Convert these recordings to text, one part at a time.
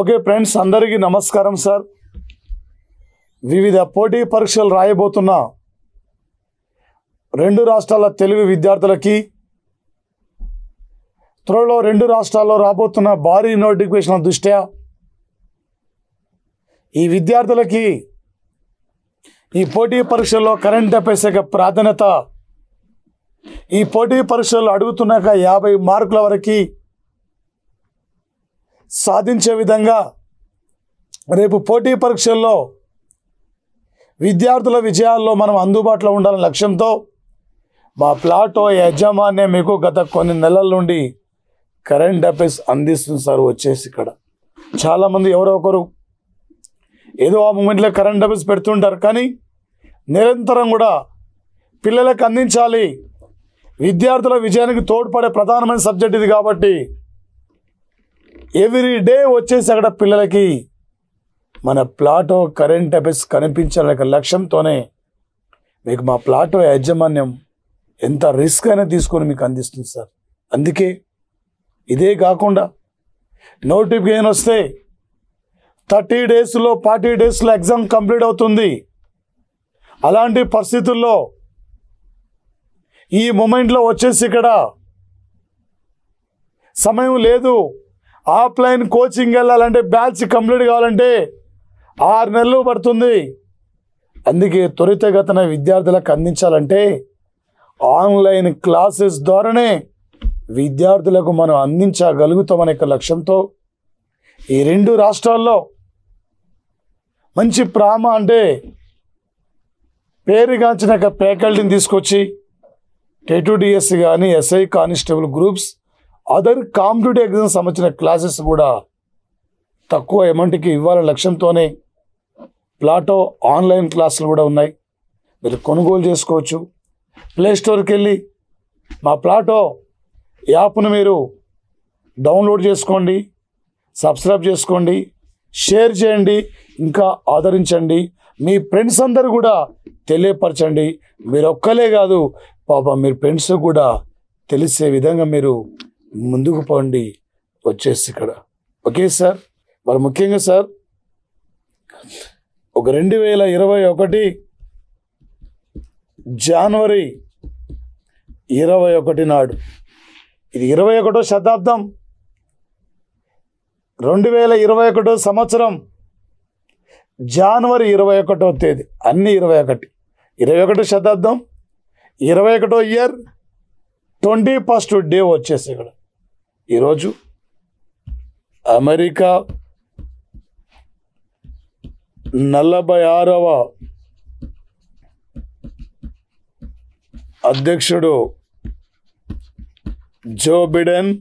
okay friends అందరికీ నమస్కారం sir వివిధ పోటీ పరీక్షలు రాయబోతున్న రెండు రాష్ట్రాల తెలుగు విద్యార్థులకి త్వరలో రెండు రాష్ట్రాల్లో రాబోతున్న భారీ నోటిఫికేషన్ దృష్ట్యా ఈ విద్యార్థులకి ఈ పోటీ పరీక్షల్లో కరెంట్ అఫైర్స్ యొక్క ప్రాధాన్యత ఈ పోటీ పరీక్షల్లో అడుగుతున్నాక యాభై మార్కుల వరకు సాధించే విధంగా రేపు పోటీ పరీక్షల్లో విద్యార్థుల విజయాల్లో మనం అందుబాటులో ఉండాలనే లక్ష్యంతో మా ప్లాటో యాజమాన్యం మీకు గత కొన్ని నెలల నుండి కరెంట్ అఫైర్స్ అందిస్తుంది సార్ వచ్చేసి ఇక్కడ చాలామంది ఎవరో ఒకరు ఏదో ఆ మూమెంట్లో కరెంట్ అఫైర్స్ పెడుతుంటారు కానీ నిరంతరం కూడా పిల్లలకు అందించాలి విద్యార్థుల విజయానికి తోడ్పడే ప్రధానమైన సబ్జెక్ట్ ఇది కాబట్టి ఎవ్రీ డే వచ్చేసి అక్కడ పిల్లలకి మన ప్లాటో కరెంట్ అఫైర్స్ కనిపించాలనే లక్ష్యంతోనే మీకు మా ప్లాటో యాజమాన్యం ఎంత రిస్క్ అయినా తీసుకొని మీకు అందిస్తుంది సార్ అందుకే ఇదే కాకుండా నోటిఫికేషన్ వస్తే థర్టీ డేస్లో ఫార్టీ డేస్లో ఎగ్జామ్ కంప్లీట్ అవుతుంది అలాంటి పరిస్థితుల్లో ఈ మూమెంట్లో వచ్చేసి ఇక్కడ సమయం లేదు ఆఫ్లైన్ కోచింగ్ వెళ్ళాలంటే బ్యాచ్ కంప్లీట్ కావాలంటే ఆరు నెలలు పడుతుంది అందుకే త్వరితగతన విద్యార్థులకు అందించాలంటే ఆన్లైన్ క్లాసెస్ ద్వారానే విద్యార్థులకు మనం అందించగలుగుతామనే యొక్క లక్ష్యంతో ఈ రెండు రాష్ట్రాల్లో మంచి ప్రామ అంటే పేరుగాంచిన యొక్క ఫ్యాకల్టీని తీసుకొచ్చి టెటుడిఎస్ కానీ SI constable groups other competitive exam సంబంధించిన క్లాసెస్ కూడా తక్కువ అమౌంట్కి ఇవ్వాలనే లక్ష్యంతోనే ప్లాటో ఆన్లైన్ క్లాసులు కూడా ఉన్నాయి మీరు కొనుగోలు చేసుకోవచ్చు ప్లే స్టోర్కి వెళ్ళి మా ప్లాటో యాప్ను మీరు డౌన్లోడ్ చేసుకోండి సబ్స్క్రైబ్ చేసుకోండి షేర్ చేయండి ఇంకా ఆదరించండి మీ ఫ్రెండ్స్ అందరు కూడా తెలియపరచండి మీరు ఒక్కలే కాదు పాపం మీరు ఫ్రెండ్స్ కూడా తెలిసే విధంగా మీరు ముందుకు పోండి వచ్చేసి ఇక్కడ ఓకే సార్ మరి ముఖ్యంగా సార్ ఒక రెండు వేల ఇరవై ఒకటి జనవరి ఇరవై ఒకటి నాడు ఇది ఇరవై ఒకటో శతాబ్దం రెండు వేల ఇరవై ఒకటో సంవత్సరం జనవరి ఇరవై ఒకటో తేదీ అన్ని ఇరవై ఒకటి ఇరవై ఒకటో శతాబ్దం ఇరవై ఒకటో ఇయర్ ట్వంటీ ఫస్ట్ డే వచ్చేసి ఇక్కడ ఈరోజు అమెరికా నలభై ఆరవ అధ్యక్షుడు జో బిడెన్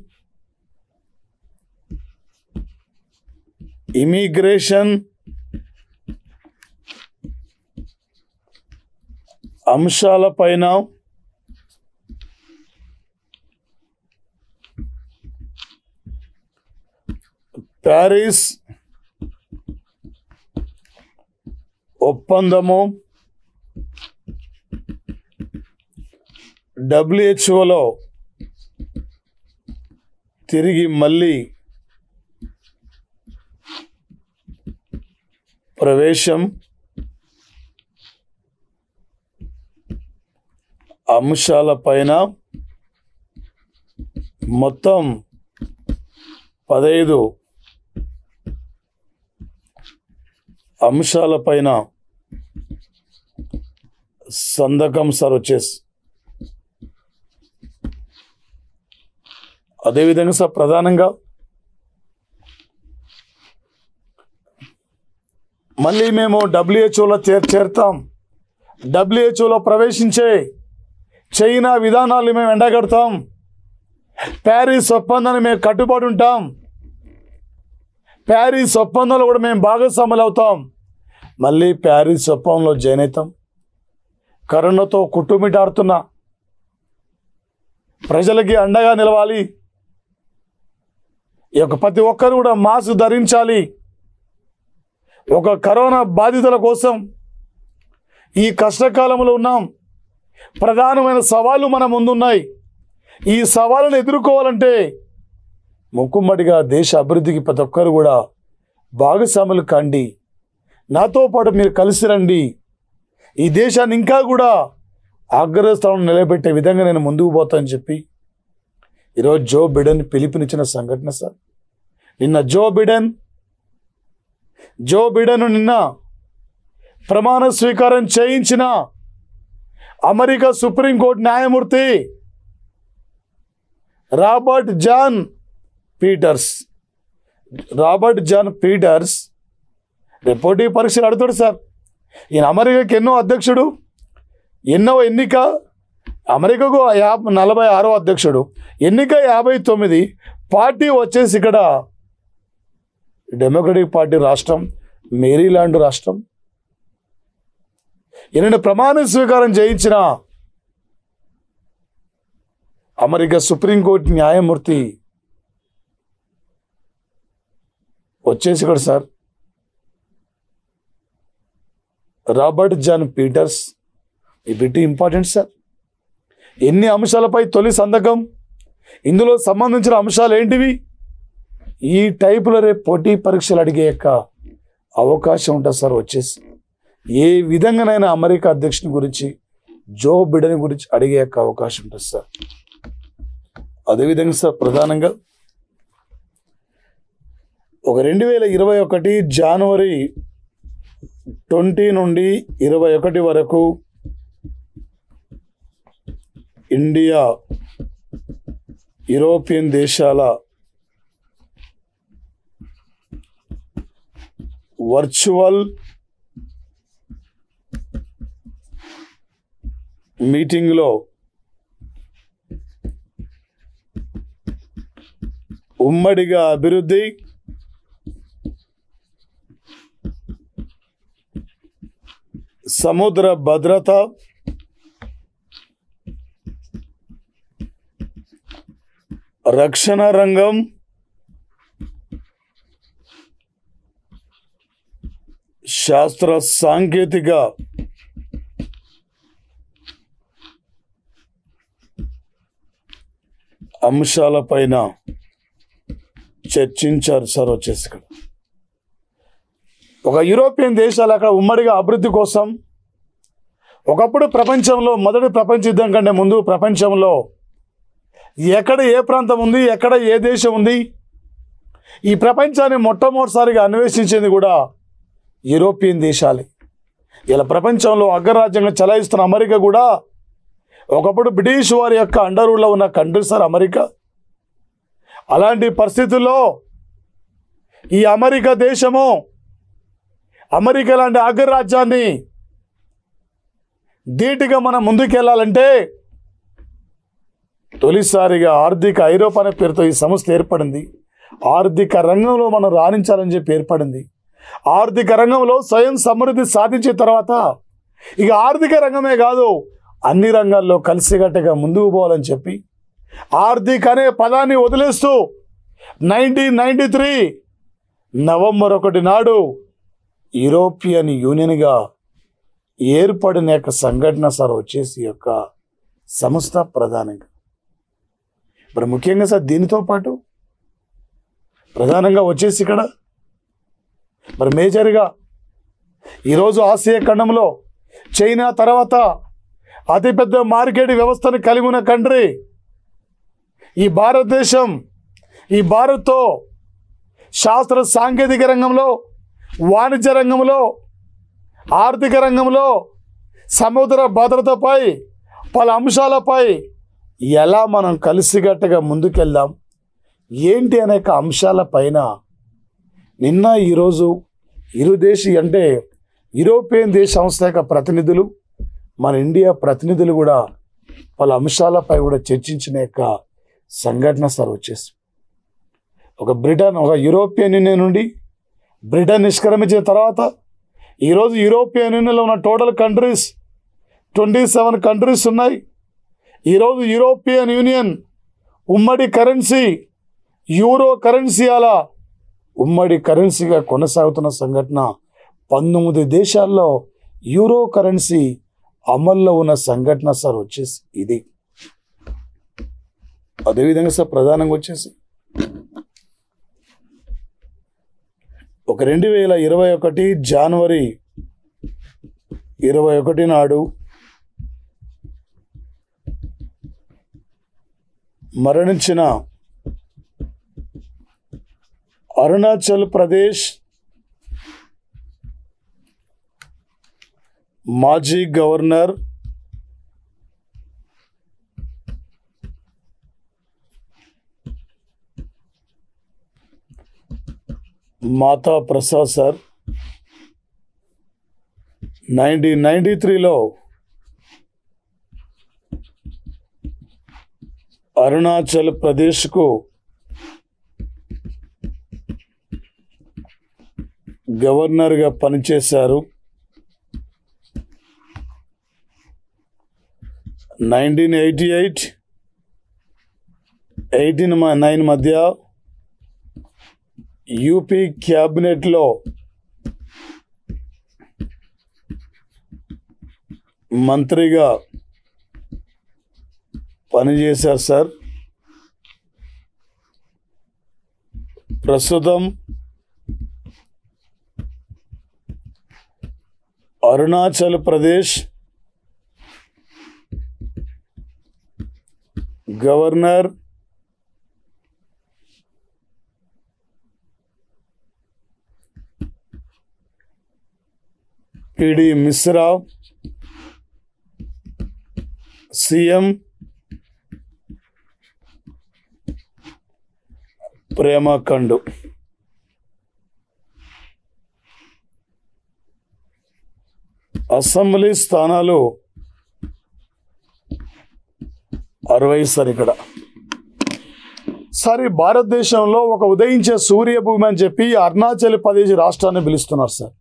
ఇమిగ్రేషన్ అంశాలపైన ప్యారిస్ ఒప్పందము డబ్ల్యూహెచ్ఓలో తిరిగి మళ్ళీ ప్రవేశం అంశాలపైన మొత్తం పదహైదు అంశాలపైన సంతకం సార్ వచ్చేసి అదేవిధంగా సార్ ప్రధానంగా మళ్ళీ మేము డబ్ల్యూహెచ్ఓలో చేర్ చేరుతాం డబ్ల్యూహెచ్ఓలో ప్రవేశించే చైనా విధానాలు మేము ఎండగడతాం ప్యారిస్ ఒప్పందాన్ని మేము కట్టుబడి ఉంటాం ప్యారిస్ ఒప్పందంలో కూడా మేము భాగస్వాములు అవుతాం మళ్ళీ ప్యారిస్ ఒప్పందంలో జాయిన్ అవుతాం కరోనాతో కుట్టుమిటాడుతున్న ప్రజలకి అండగా నిలవాలి ఈ యొక్క ప్రతి ఒక్కరు కూడా మాస్క్ ధరించాలి ఒక కరోనా బాధితుల కోసం ఈ కష్టకాలంలో ఉన్నాం ప్రధానమైన సవాళ్ళు మన ముందున్నాయి ఈ సవాళ్ళను ఎదుర్కోవాలంటే ముక్కుమ్మడిగా దేశ అభివృద్ధికి ప్రతి ఒక్కరు కూడా భాగస్వాములు కండి నాతో పాటు మీరు కలిసి రండి ఈ దేశాన్ని ఇంకా కూడా అగ్రస్థానం నిలబెట్టే విధంగా నేను ముందుకు పోతానని చెప్పి ఈరోజు జో బిడెన్ పిలుపునిచ్చిన సంఘటన సార్ నిన్న జో బిడెన్ జో బిడెన్ నిన్న ప్రమాణ స్వీకారం చేయించిన అమెరికా సుప్రీంకోర్టు న్యాయమూర్తి Robert John Peters Robert John Peters రిపోర్టీ పరీక్షలు అడుగుతాడు సార్ ఈయన అమెరికాకి ఎన్నో అధ్యక్షుడు ఎన్నో ఎన్నిక అమెరికాకు యా నలభై ఆరో అధ్యక్షుడు ఎన్నిక యాభై తొమ్మిది పార్టీ వచ్చేసి ఇక్కడ డెమోక్రటిక్ పార్టీ రాష్ట్రం మేరీలాండ్ రాష్ట్రం ఈయన ప్రమాణ స్వీకారం చేయించిన అమెరికా సుప్రీంకోర్టు న్యాయమూర్తి వచ్చేసి ఇక్కడ సార్ రాబర్ట్ జాన్ పీటర్స్ ఈ బిట్ ఇంపార్టెంట్ సార్ ఎన్ని అంశాలపై తొలి సంతకం ఇందులో సంబంధించిన అంశాలు ఏంటివి ఈ టైపులో రేపు పోటీ పరీక్షలు అడిగే యొక్క అవకాశం ఉంటుంది సార్ వచ్చేసి ఏ విధంగానైనా అమెరికా అధ్యక్షుని గురించి జో బిడెన్ గురించి అడిగే యొక్క అవకాశం ఉంటుంది సార్ అదేవిధంగా సార్ ప్రధానంగా ఒక రెండు వేల ఇరవై ఒకటి జనవరి ట్వంటీ నుండి ఇరవై ఒకటి వరకు ఇండియా యూరోపియన్ దేశాల వర్చువల్ మీటింగ్లో ఉమ్మడిగా అభివృద్ధి సముద్ర భద్రత రక్షణ రంగం శాస్త్ర సాంకేతిక అంశాలపైన చర్చించారు సార్ వచ్చేసి ఇక్కడ ఒక యూరోపియన్ దేశాలు అక్కడ ఉమ్మడిగా అభివృద్ధి కోసం ఒకప్పుడు ప్రపంచంలో మొదటి ప్రపంచ యుద్ధం కంటే ముందు ప్రపంచంలో ఎక్కడ ఏ ప్రాంతం ఉంది ఎక్కడ ఏ దేశం ఉంది ఈ ప్రపంచాన్ని మొట్టమొదటిసారిగా అన్వేషించింది కూడా యూరోపియన్ దేశాలే ఇలా ప్రపంచంలో అగ్రరాజ్యంగా చలాయిస్తున్న అమెరికా కూడా ఒకప్పుడు బ్రిటిష్ వారి యొక్క అండర్వుడ్లో ఉన్న కంట్రీ సార్ అమెరికా అలాంటి పరిస్థితుల్లో ఈ అమెరికా దేశము అమెరికా లాంటి అగ్రరాజ్యాన్ని ధీటుగా మనం ముందుకెళ్ళాలంటే తొలిసారిగా ఆర్థిక ఐరోపా అనే పేరుతో ఈ సంస్థ ఏర్పడింది ఆర్థిక రంగంలో మనం రాణించాలని చెప్పి ఏర్పడింది ఆర్థిక రంగంలో స్వయం సమృద్ధి సాధించిన తర్వాత ఇక ఆర్థిక రంగమే కాదు అన్ని రంగాల్లో కలిసికట్టుగా ముందుకు పోవాలని చెప్పి ఆర్థిక అనే పదాన్ని వదిలేస్తూ నైన్టీన్ నైంటీ త్రీ నవంబర్ ఒకటి నాడు యూరోపియన్ యూనియన్గా ఏర్పడిన యొక్క సంఘటన సార్ వచ్చేసి ఈ యొక్క సంస్థ ప్రధానంగా మరి ముఖ్యంగా సార్ దీనితో పాటు ప్రధానంగా వచ్చేసి ఇక్కడ మరి మేజర్గా ఈరోజు ఆసియా ఖండంలో చైనా తర్వాత అతిపెద్ద మార్కెట్ వ్యవస్థను కలిగి ఉన్న కంట్రీ ఈ భారతదేశం ఈ భారత్తో శాస్త్ర సాంకేతిక రంగంలో వాణిజ్య రంగంలో ఆర్థిక రంగంలో సముద్ర భద్రతపై పలు అంశాలపై ఎలా మనం కలిసికట్టుగా ముందుకెళ్దాం ఏంటి అనేక అంశాలపైన నిన్న ఈరోజు ఇరు దేశ అంటే యూరోపియన్ దేశ సంస్థ యొక్క ప్రతినిధులు మన ఇండియా ప్రతినిధులు కూడా పలు అంశాలపై కూడా చర్చించిన యొక్క సంఘటన సార్ వచ్చేసి ఒక బ్రిటన్ ఒక యూరోపియన్ యూనియన్ నుండి బ్రిటన్ నిష్క్రమించిన తర్వాత ఈరోజు యూరోపియన్ యూనియన్లో ఉన్న total countries twenty seven countries ఉన్నాయి ఈరోజు యూరోపియన్ యూనియన్ ఉమ్మడి కరెన్సీ యూరో కరెన్సీ అలా ఉమ్మడి కరెన్సీగా కొనసాగుతున్న సంఘటన పంతొమ్మిది దేశాల్లో యూరో కరెన్సీ అమల్లో ఉన్న సంఘటన సార్ వచ్చేసి ఇది అదేవిధంగా సార్ ప్రధానంగా వచ్చేసి ఒక రెండు వేల ఇరవై ఒకటి జనవరి ఇరవై ఒకటి నాడు మరణించిన అరుణాచల్ ప్రదేశ్ మాజీ governor Mata Prasad sir nineteen ninety త్రీలో అరుణాచల్ ప్రదేశ్కు గవర్నర్గా పనిచేశారు nineteen eighty eight eighteen nine మధ్య యూపీ క్యాబినెట్లో మంత్రిగా పనిచేశారు సార్ ప్రస్తుతం Arunachal Pradesh governor PD Mishra CM Pema Khandu assembly స్థానాలు అరవై సార్ ఇక్కడ సార్ ఈ భారతదేశంలో ఒక ఉదయించే సూర్యభూమి అని చెప్పి అరుణాచల్ ప్రదేశ్ రాష్ట్రాన్ని పిలుస్తున్నారు సార్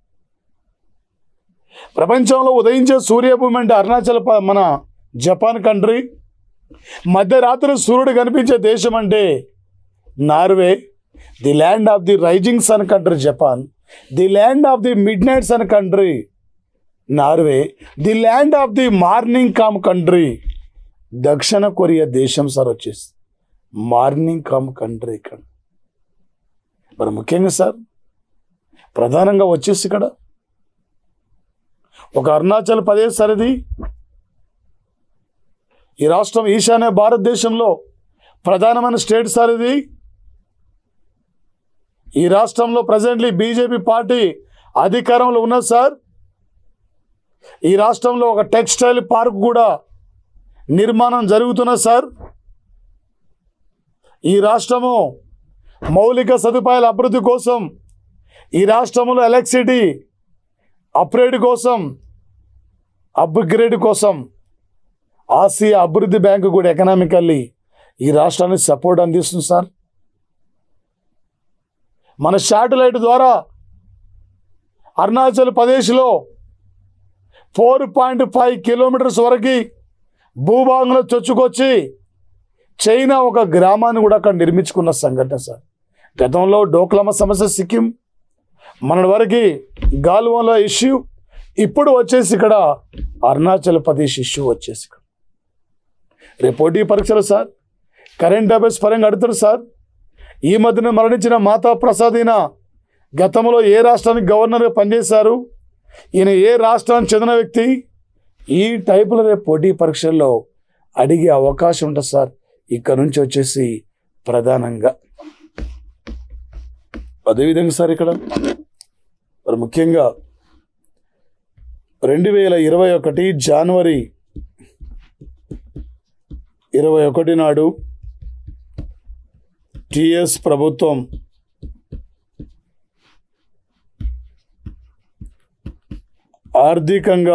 ప్రపంచంలో ఉదయించే సూర్యభూమి అంటే అరుణాచల్ ప- మన జపాన్ కంట్రీ మధ్యరాత్రి సూర్యుడు కనిపించే దేశం అంటే Norway the land of the rising sun country Japan the land of the midnight sun country Norway the land of the morning calm country దక్షిణ కొరియా దేశం సార్ వచ్చేసి మార్నింగ్ కామ్ కంట్రీ ఇక్కడ మరి ముఖ్యంగా సార్ ప్రధానంగా వచ్చేసి ఇక్కడ ఒక అరుణాచల్ ప్రదేశ్ సార్ ఇది ఈ రాష్ట్రం ఈశాన్య భారతదేశంలో ప్రధానమైన స్టేట్ సార్ ఇది ఈ రాష్ట్రంలో ప్రజెంట్లీ బీజేపీ పార్టీ అధికారంలో ఉన్నది సార్ ఈ రాష్ట్రంలో ఒక టెక్స్టైల్ పార్క్ కూడా నిర్మాణం జరుగుతున్నది సార్ ఈ రాష్ట్రము మౌలిక సదుపాయాల అభివృద్ధి కోసం ఈ రాష్ట్రంలో ఎలక్ట్రిసిటీ అప్గ్రేడ్ కోసం అప్గ్రేడ్ కోసం ఆసియా అభివృద్ధి బ్యాంకు కూడా ఎకనామికల్లీ ఈ రాష్ట్రానికి సపోర్ట్ అందిస్తుంది సార్ మన శాటిలైట్ ద్వారా అరుణాచల్ ప్రదేశ్లో ఫోర్ పాయింట్ ఫైవ్ కిలోమీటర్స్ వరకు భూభాగంలో చొచ్చుకొచ్చి చైనా ఒక గ్రామాన్ని కూడా అక్కడ నిర్మించుకున్న సంఘటన సార్ గతంలో డోక్లమ సమస్య సిక్కిం మన వరకు గాల్వాన్లో ఇష్యూ ఇప్పుడు వచ్చేసి ఇక్కడ అరుణాచల్ ప్రదేశ్ ఇష్యూ వచ్చేసి ఇక్కడ రేపు పోటీ పరీక్షలు సార్ కరెంట్ అఫైర్స్ పరంగా అడుగుతారు సార్ ఈ మధ్యన మరణించిన మాతా ప్రసాద్ ఈయన గతంలో ఏ రాష్ట్రానికి గవర్నర్గా పనిచేశారు ఈయన ఏ రాష్ట్రానికి చెందిన వ్యక్తి ఈ టైపులో రేపు పోటీ పరీక్షల్లో అడిగే అవకాశం ఉంటుంది సార్ ఇక్కడ నుంచి వచ్చేసి ప్రధానంగా అదేవిధంగా సార్ ఇక్కడ మరి ముఖ్యంగా రెండు వేల ఇరవై ఒకటి జనవరి ఇరవై ఒకటి నాడు టిఎస్ ప్రభుత్వం ఆర్థికంగా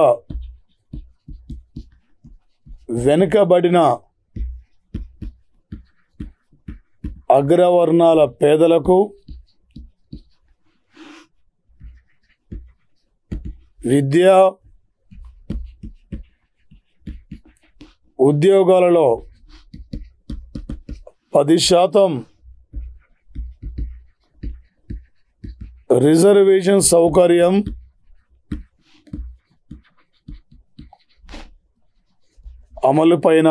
వెనుకబడిన అగ్రవర్ణాల పేదలకు విద్య ఉద్యోగాలలో పది శాతం రిజర్వేషన్ సౌకర్యం అమలు పైన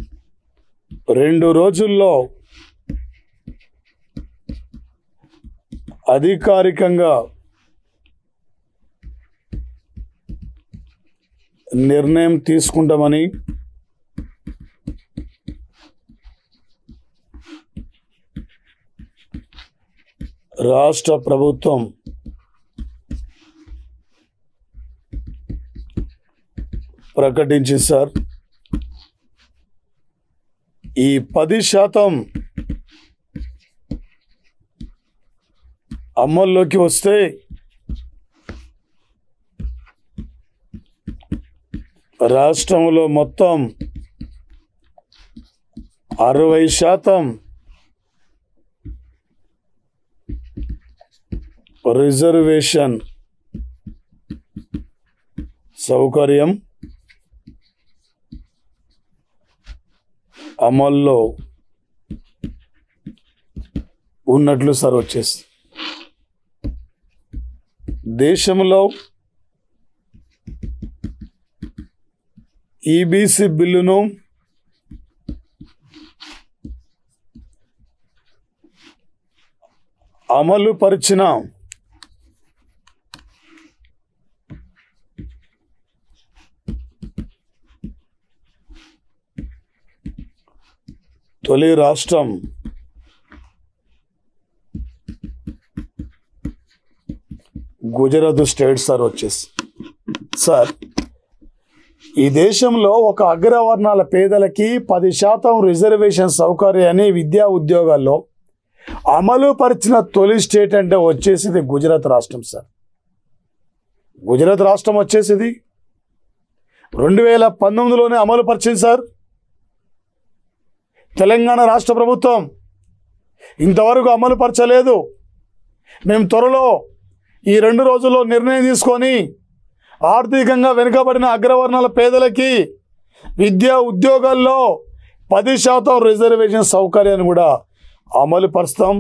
రెండు రోజుల్లో అధికారికంగా నిర్ణయం తీసుకుంటామని రాష్ట్ర ప్రభుత్వం ప్రకటించింది సార్ ఈ పది శాతం అమల్లోకి వస్తే రాష్ట్రంలో మొత్తం అరవై శాతం రిజర్వేషన్ సౌకర్యం అమల్లో ఉన్నట్లు సార్ వచ్చేసి దేశంలో ఈబీసీ బిల్లును అమలు పరిచిన తొలి రాష్ట్రం గుజరాత్ స్టేట్ సార్ వచ్చేసి సార్ ఈ దేశంలో ఒక అగ్రవర్ణాల పేదలకి పది శాతం రిజర్వేషన్ సౌకర్యాన్ని విద్యా ఉద్యోగాల్లో అమలు పరిచిన తొలి స్టేట్ అంటే వచ్చేసింది గుజరాత్ రాష్ట్రం సార్ గుజరాత్ రాష్ట్రం వచ్చేసింది రెండు వేల పంతొమ్మిదిలోనే అమలు పరిచింది సార్ తెలంగాణ రాష్ట్ర ప్రభుత్వం ఇంతవరకు అమలు పరచలేదు మేము త్వరలో ఈ రెండు రోజుల్లో నిర్ణయం తీసుకొని ఆర్థికంగా వెనుకబడిన అగ్రవర్ణాల పేదలకి విద్యా ఉద్యోగాల్లో పది శాతం రిజర్వేషన్ సౌకర్యాన్ని కూడా అమలు పరుస్తాం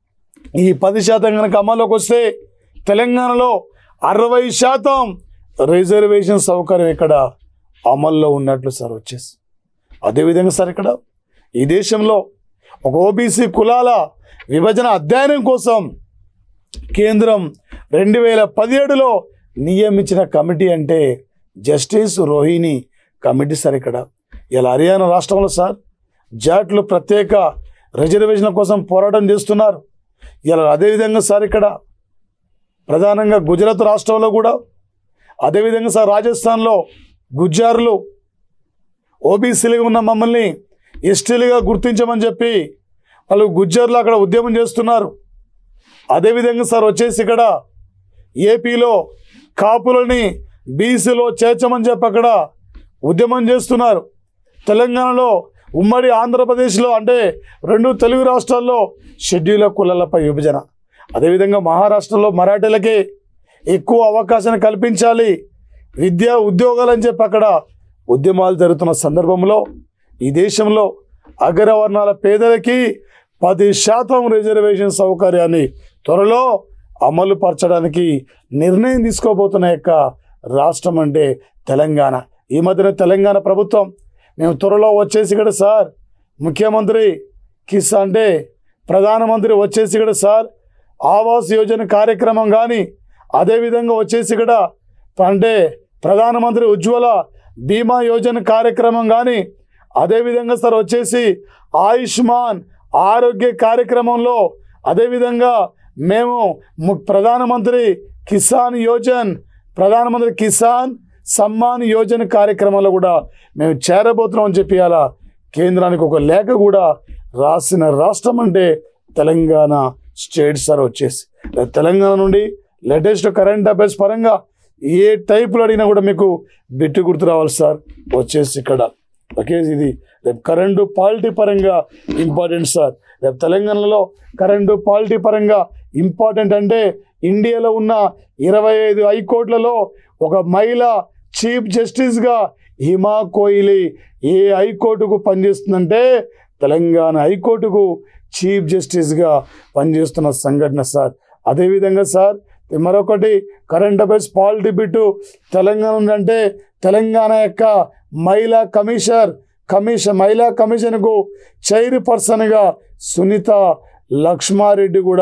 ఈ పది శాతం కనుక అమల్లోకి వస్తే తెలంగాణలో అరవై శాతం రిజర్వేషన్ సౌకర్యం ఇక్కడ అమల్లో ఉన్నట్లు సార్ వచ్చేసి అదేవిధంగా సార్ ఇక్కడ ఈ దేశంలో ఒక ఓబీసీ కులాల విభజన అధ్యయనం కోసం కేంద్రం రెండు వేల పదిహేడులో నియమించిన కమిటీ అంటే జస్టిస్ రోహిణి కమిటీ సార్ ఇక్కడ ఇలా హర్యానా రాష్ట్రంలో సార్ జాట్లు ప్రత్యేక రిజర్వేషన్ల కోసం పోరాటం చేస్తున్నారు ఇలా అదేవిధంగా సార్ ఇక్కడ ప్రధానంగా గుజరాత్ రాష్ట్రంలో కూడా అదేవిధంగా సార్ రాజస్థాన్లో గుజ్జారులు ఓబీసీలుగా ఉన్న మమ్మల్ని ఎస్టీలుగా గుర్తించమని చెప్పి వాళ్ళు గుజ్జర్లు అక్కడ ఉద్యమం చేస్తున్నారు అదేవిధంగా సార్ వచ్చేసి ఇక్కడ ఏపీలో కాపులని బీసీలో చేర్చమని చెప్పి అక్కడ ఉద్యమం చేస్తున్నారు తెలంగాణలో ఉమ్మడి ఆంధ్రప్రదేశ్లో అంటే రెండు తెలుగు రాష్ట్రాల్లో షెడ్యూల్ కులాలపై విభజన అదేవిధంగా మహారాష్ట్రలో మరాఠీలకి ఎక్కువ అవకాశాన్ని కల్పించాలి విద్యా ఉద్యోగాలు అని చెప్పి అక్కడ ఉద్యమాలు జరుగుతున్న సందర్భంలో ఈ దేశంలో అగ్రవర్ణాల పేదలకి పది శాతం రిజర్వేషన్ సౌకర్యాన్ని త్వరలో అమలు పరచడానికి నిర్ణయం తీసుకోబోతున్న యొక్క రాష్ట్రం అంటే తెలంగాణ ఈ మధ్యన తెలంగాణ ప్రభుత్వం మేము త్వరలో వచ్చేసి ఇక్కడ సార్ ముఖ్యమంత్రి కిస్ అంటే ప్రధానమంత్రి వచ్చేసి ఇక్కడ సార్ ఆవాస్ యోజన కార్యక్రమం కానీ అదేవిధంగా వచ్చేసి ఇక్కడ అంటే ప్రధానమంత్రి ఉజ్వల బీమా యోజన కార్యక్రమం కానీ అదేవిధంగా సార్ వచ్చేసి ఆయుష్మాన్ ఆరోగ్య కార్యక్రమంలో అదేవిధంగా మేము ము- ప్రధానమంత్రి కిసాన్ యోజన్ ప్రధానమంత్రి కిసాన్ సమ్మాన్ యోజన కార్యక్రమంలో కూడా మేము చేరబోతున్నాం అని చెప్పి అలా కేంద్రానికి ఒక లేఖ కూడా రాసిన రాష్ట్రం అంటే తెలంగాణ స్టేట్ సార్ వచ్చేసి తెలంగాణ నుండి లేటెస్ట్ కరెంట్ అఫైర్స్ పరంగా ఏ టైపులో అడిగినా కూడా మీకు బిట్టు గుర్తు రావాలి సార్ వచ్చేసి ఇక్కడ ఓకే ఇది రేపు కరెంటు పాలిటీ పరంగా ఇంపార్టెంట్ సార్ రేపు తెలంగాణలో కరెంటు పాలిటీ పరంగా ఇంపార్టెంట్ అంటే ఇండియాలో ఉన్న ఇరవై ఐదు హైకోర్టులలో ఒక మహిళ చీఫ్ జస్టిస్గా హిమా కోహ్లీ ఏ హైకోర్టుకు పనిచేస్తుందంటే తెలంగాణ హైకోర్టుకు చీఫ్ జస్టిస్గా పనిచేస్తున్న సంఘటన సార్ అదేవిధంగా సార్ మరొకటి current affairs polity bit Telangana ఉందంటే తెలంగాణ యొక్క మహిళా కమిషనర్ కమిషన్ మహిళా కమిషన్కు చైర్ పర్సన్గా సునీత లక్ష్మారెడ్డి కూడా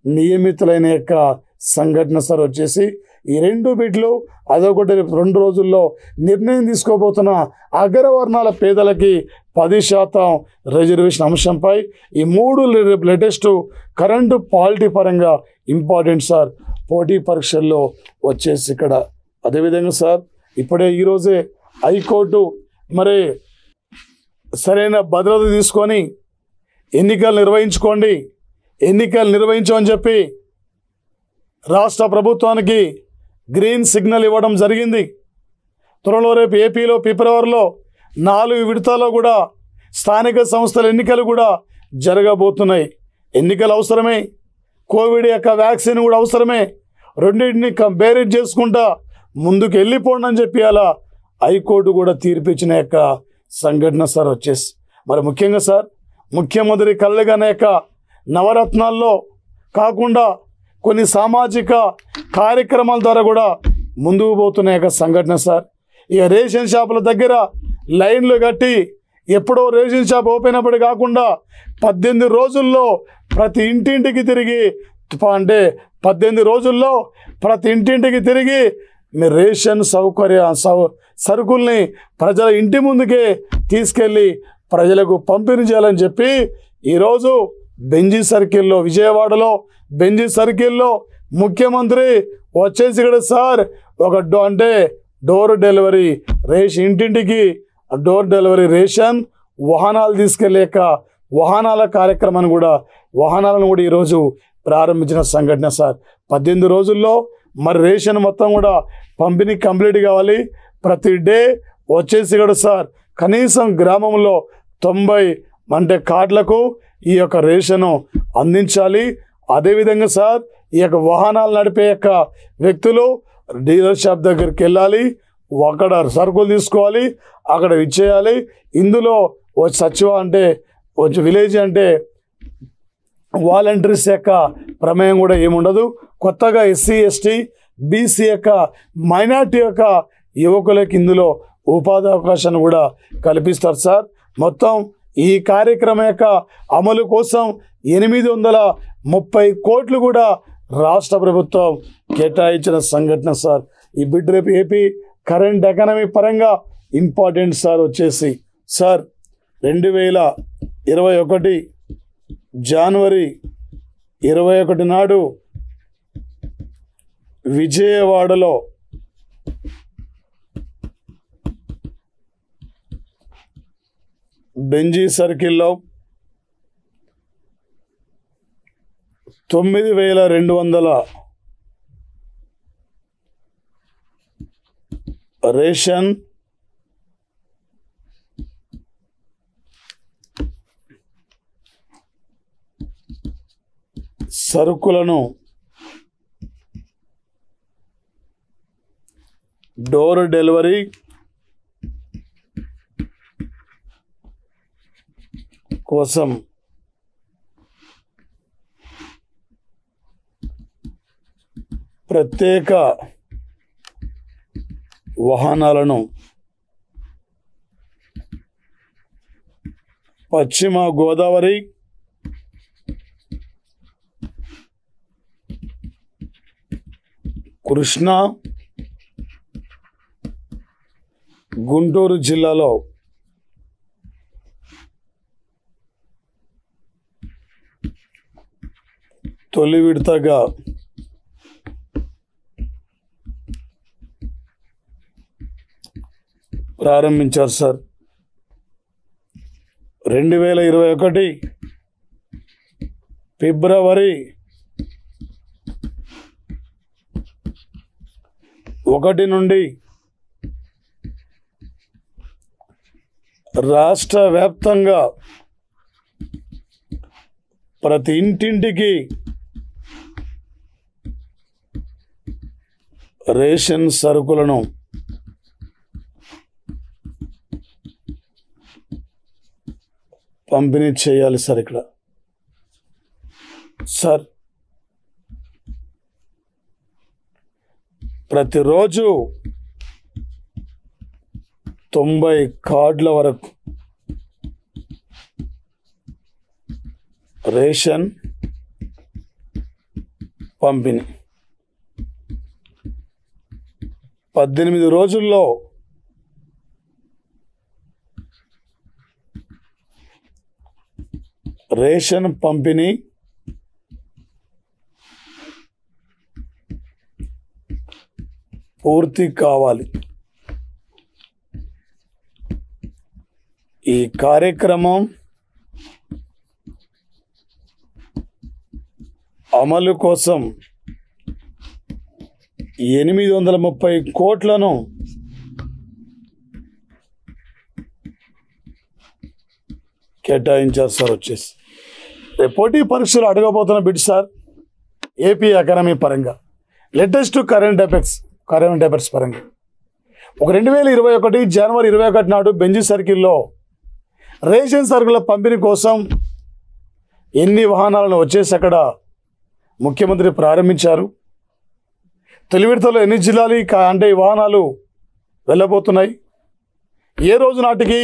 నియమితులైన యొక్క సంఘటన సార్ వచ్చేసి ఈ రెండు బిడ్లు అదొకటి రేపు రెండు రోజుల్లో నిర్ణయం తీసుకోబోతున్న అగ్రవర్ణాల పేదలకి పది శాతం రిజర్వేషన్ అంశంపై ఈ మూడు రేపు లేటెస్ట్ కరెంటు పాలిటీ పరంగా ఇంపార్టెంట్ సార్ పోటీ పరీక్షల్లో వచ్చేసి ఇక్కడ అదేవిధంగా సార్ ఇప్పుడే ఈరోజే హైకోర్టు మరి సరైన భద్రత తీసుకొని ఎన్నికలు నిర్వహించుకోండి ఎన్నికలు నిర్వహించమని చెప్పి రాష్ట్ర ప్రభుత్వానికి గ్రీన్ సిగ్నల్ ఇవ్వడం జరిగింది త్వరలో రేపు ఏపీలో ఫిబ్రవరిలో నాలుగు విడతల్లో కూడా స్థానిక సంస్థల ఎన్నికలు కూడా జరగబోతున్నాయి ఎన్నికలు అవసరమే కోవిడ్ యొక్క వ్యాక్సిన్ కూడా అవసరమే రెండింటిని కంపేరేట్ చేసుకుంటా ముందుకు వెళ్ళిపోండి అని చెప్పి అలా హైకోర్టు కూడా తీర్పిచ్చిన యొక్క సంఘటన సార్ వచ్చేసి మరి ముఖ్యంగా సార్ ముఖ్యమంత్రి కళ్ళగన యొక్క నవరత్నాల్లో కాకుండా కొన్ని సామాజిక కార్యక్రమాల ద్వారా కూడా ముందుకు పోతున్న యొక్క సంఘటన సార్ ఇక రేషన్ షాపుల దగ్గర లైన్లు కట్టి ఎప్పుడో రేషన్ షాప్ ఓపెన్ అప్పుడు కాకుండా పద్దెనిమిది రోజుల్లో ప్రతి ఇంటింటికి తిరిగి అంటే పద్దెనిమిది రోజుల్లో ప్రతి ఇంటింటికి తిరిగి మీ రేషన్ సౌకర్య సౌ సరుకుల్ని ప్రజల ఇంటి ముందుకే తీసుకెళ్ళి ప్రజలకు పంపిణీ చేయాలని చెప్పి ఈరోజు బెంజీ సర్కిల్లో విజయవాడలో బెంజీ సర్కిల్లో ముఖ్యమంత్రి వచ్చేసి ఇక్కడ సార్ ఒక డో అంటే డోర్ డెలివరీ రేషన్ ఇంటింటికి డోర్ డెలివరీ రేషన్ వాహనాలు తీసుకెళ్ళేక వాహనాల కార్యక్రమాన్ని కూడా వాహనాలను కూడా ఈరోజు ప్రారంభించిన సంఘటన సార్ పద్దెనిమిది రోజుల్లో మరి రేషన్ మొత్తం కూడా పంపిణీ కంప్లీట్ కావాలి ప్రతి డే వచ్చేసి కూడా సార్ కనీసం గ్రామంలో తొంభై అంటే కార్డులకు ఈ యొక్క రేషను అందించాలి అదేవిధంగా సార్ ఈ యొక్క వాహనాలు నడిపే యొక్క వ్యక్తులు డీలర్ షాప్ దగ్గరికి వెళ్ళాలి అక్కడ సరుకులు తీసుకోవాలి అక్కడ ఇచ్చేయాలి ఇందులో వచ్చి సచివ అంటే వచ్చి విలేజ్ అంటే వాలంటీర్స్ యొక్క ప్రమేయం కూడా ఏముండదు కొత్తగా ఎస్సీ ఎస్టీ బీసీ యొక్క మైనార్టీ యొక్క యువకులకి ఇందులో ఉపాధి అవకాశాన్ని కూడా కల్పిస్తారు సార్ మొత్తం ఈ కార్యక్రమం యొక్క అమలు కోసం ఎనిమిది వందల ముప్పై కోట్లు కూడా రాష్ట్ర ప్రభుత్వం కేటాయించిన సంఘటన సార్ ఈ బిడ్ రేపు ఏపీ కరెంట్ ఎకానమీ పరంగా ఇంపార్టెంట్ సార్ వచ్చేసి సార్ రెండు వేల ఇరవై ఒకటి జనవరి ఇరవై ఒకటి నాడు విజయవాడలో బెంజీ సర్కిల్లో తొమ్మిది వేల రెండు వందల రేషన్ సరుకులను డోర్ డెలివరీ కోసం ప్రత్యేక వాహనాలను పశ్చిమ గోదావరి కృష్ణా గుంటూరు జిల్లాలో తొలి విడతగా ప్రారంభించారు సార్ రెండు వేల ఇరవై ఒకటి ఫిబ్రవరి ఒకటి నుండి రాష్ట్ర వ్యాప్తంగా ప్రతి ఇంటింటికి రేషన్ సరుకులను పంపిణీ చేయాలి సార్ ఇక్కడ సార్ ప్రతిరోజు తొంభై కార్డుల వరకు రేషన్ పంపిణీ పద్దెనిమిది రోజుల్లో రేషన్ పంపిణీ పూర్తి కావాలి ఈ కార్యక్రమం అమలు కోసం ఎనిమిది వందల ముప్పై కోట్లను కేటాయించారు సార్ వచ్చేసి రేపు పోటీ పరీక్షలు అడగబోతున్న బిడ్ సార్ ఏపీ ఎకానమీ పరంగా latest current affairs current affairs పరంగా ఒక రెండు వేల ఇరవై ఒకటి జనవరి ఇరవై ఒకటి నాడు బెంజీ సర్కిల్లో రేషన్ సరుకుల పంపిణీ కోసం ఎన్ని వాహనాలను వచ్చేసి అక్కడ ముఖ్యమంత్రి ప్రారంభించారు తొలి విడతలో ఎన్ని జిల్లాలు ఈ కా- అంటే ఈ వాహనాలు వెళ్ళబోతున్నాయి ఏ రోజు నాటికి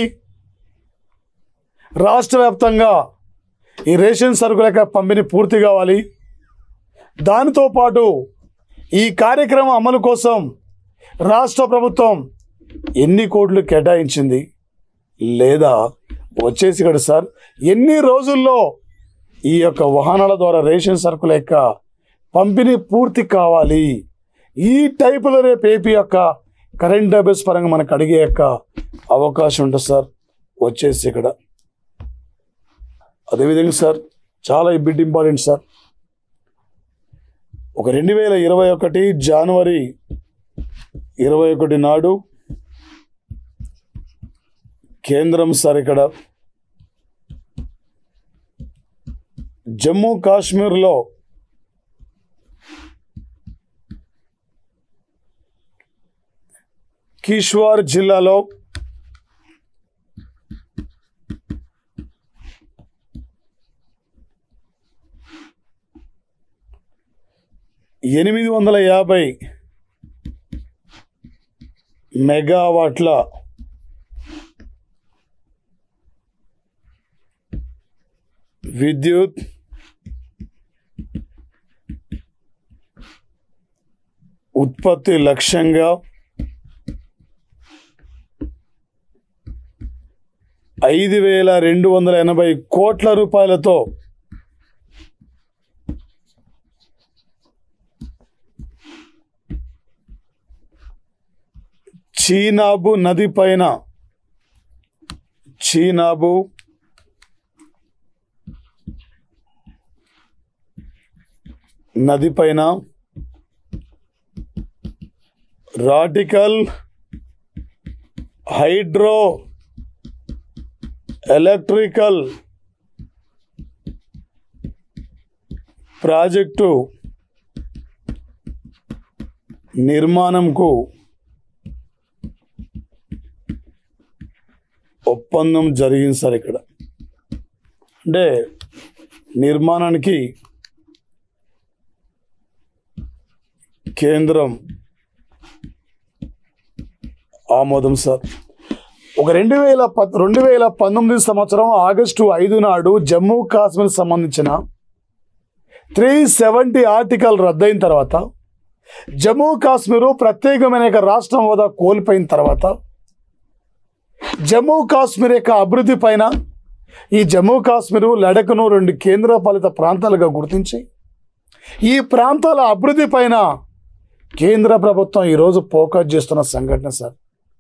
రాష్ట్ర వ్యాప్తంగా ఈ రేషన్ సరుకుల యొక్క పంపిణీ పూర్తి కావాలి దానితో పాటు ఈ కార్యక్రమం అమలు కోసం రాష్ట్ర ప్రభుత్వం ఎన్ని కోట్లు కేటాయించింది లేదా వచ్చేసి ఇక్కడ సార్ ఎన్ని రోజుల్లో ఈ యొక్క వాహనాల ద్వారా రేషన్ సరుకుల యొక్క పంపిణీ పూర్తి కావాలి ఈ టైపులో రేపు ఏపీ యొక్క కరెంట్ అఫైర్స్ పరంగా మనకు అడిగే యొక్క అవకాశం ఉంటుంది సార్ వచ్చేసి ఇక్కడ అదేవిధంగా సార్ చాలా ఈ బిడ్ ఇంపార్టెంట్ సార్ ఒక రెండు వేల ఇరవై ఒకటి జనవరి ఇరవై ఒకటి నాడు కేంద్రం సార్ ఇక్కడ జమ్మూ కాశ్మీర్లో కిష్వార్ జిల్లాలో ఎనిమిది వందల యాభై మెగావాట్ల విద్యుత్ ఉత్పత్తి లక్ష్యంగా ఐదు వేల రెండు వందల ఎనభై కోట్ల రూపాయలతో చీనాబు నది పైన చీనాబు నది పైన రాటికల్ హైడ్రో ఎలక్ట్రికల్ ప్రాజెక్టు నిర్మాణంకు ఒప్పందం జరిగింది సార్ ఇక్కడ అంటే నిర్మాణానికి కేంద్రం ఆమోదం సార్ ఒక రెండు వేల పద్ రెండు వేల పంతొమ్మిది సంవత్సరం ఆగస్టు ఐదు నాడు జమ్మూ కాశ్మీర్ సంబంధించిన త్రీ సెవెంటీ ఆర్టికల్ రద్దయిన తర్వాత జమ్మూ కాశ్మీరు ప్రత్యేకమైన యొక్క రాష్ట్రం హోదా కోల్పోయిన తర్వాత జమ్మూ కాశ్మీర్ యొక్క అభివృద్ధి పైన ఈ జమ్మూ కాశ్మీరు లడఖ్ను రెండు కేంద్రపాలిత ప్రాంతాలుగా గుర్తించి ఈ ప్రాంతాల అభివృద్ధి పైన కేంద్ర ప్రభుత్వం ఈరోజు ఫోకస్ చేస్తున్న సంఘటన సార్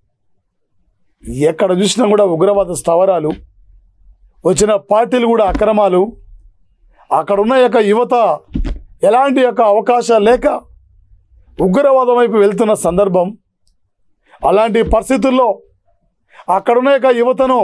ఎక్కడ చూసినా కూడా ఉగ్రవాద స్థావరాలు వచ్చిన పార్టీలు కూడా అక్రమాలు అక్కడ ఉన్న యొక్క యువత ఎలాంటి యొక్క అవకాశాలు లేక ఉగ్రవాదం వైపు వెళ్తున్న సందర్భం అలాంటి పరిస్థితుల్లో అక్కడున్న యొక్క యువతను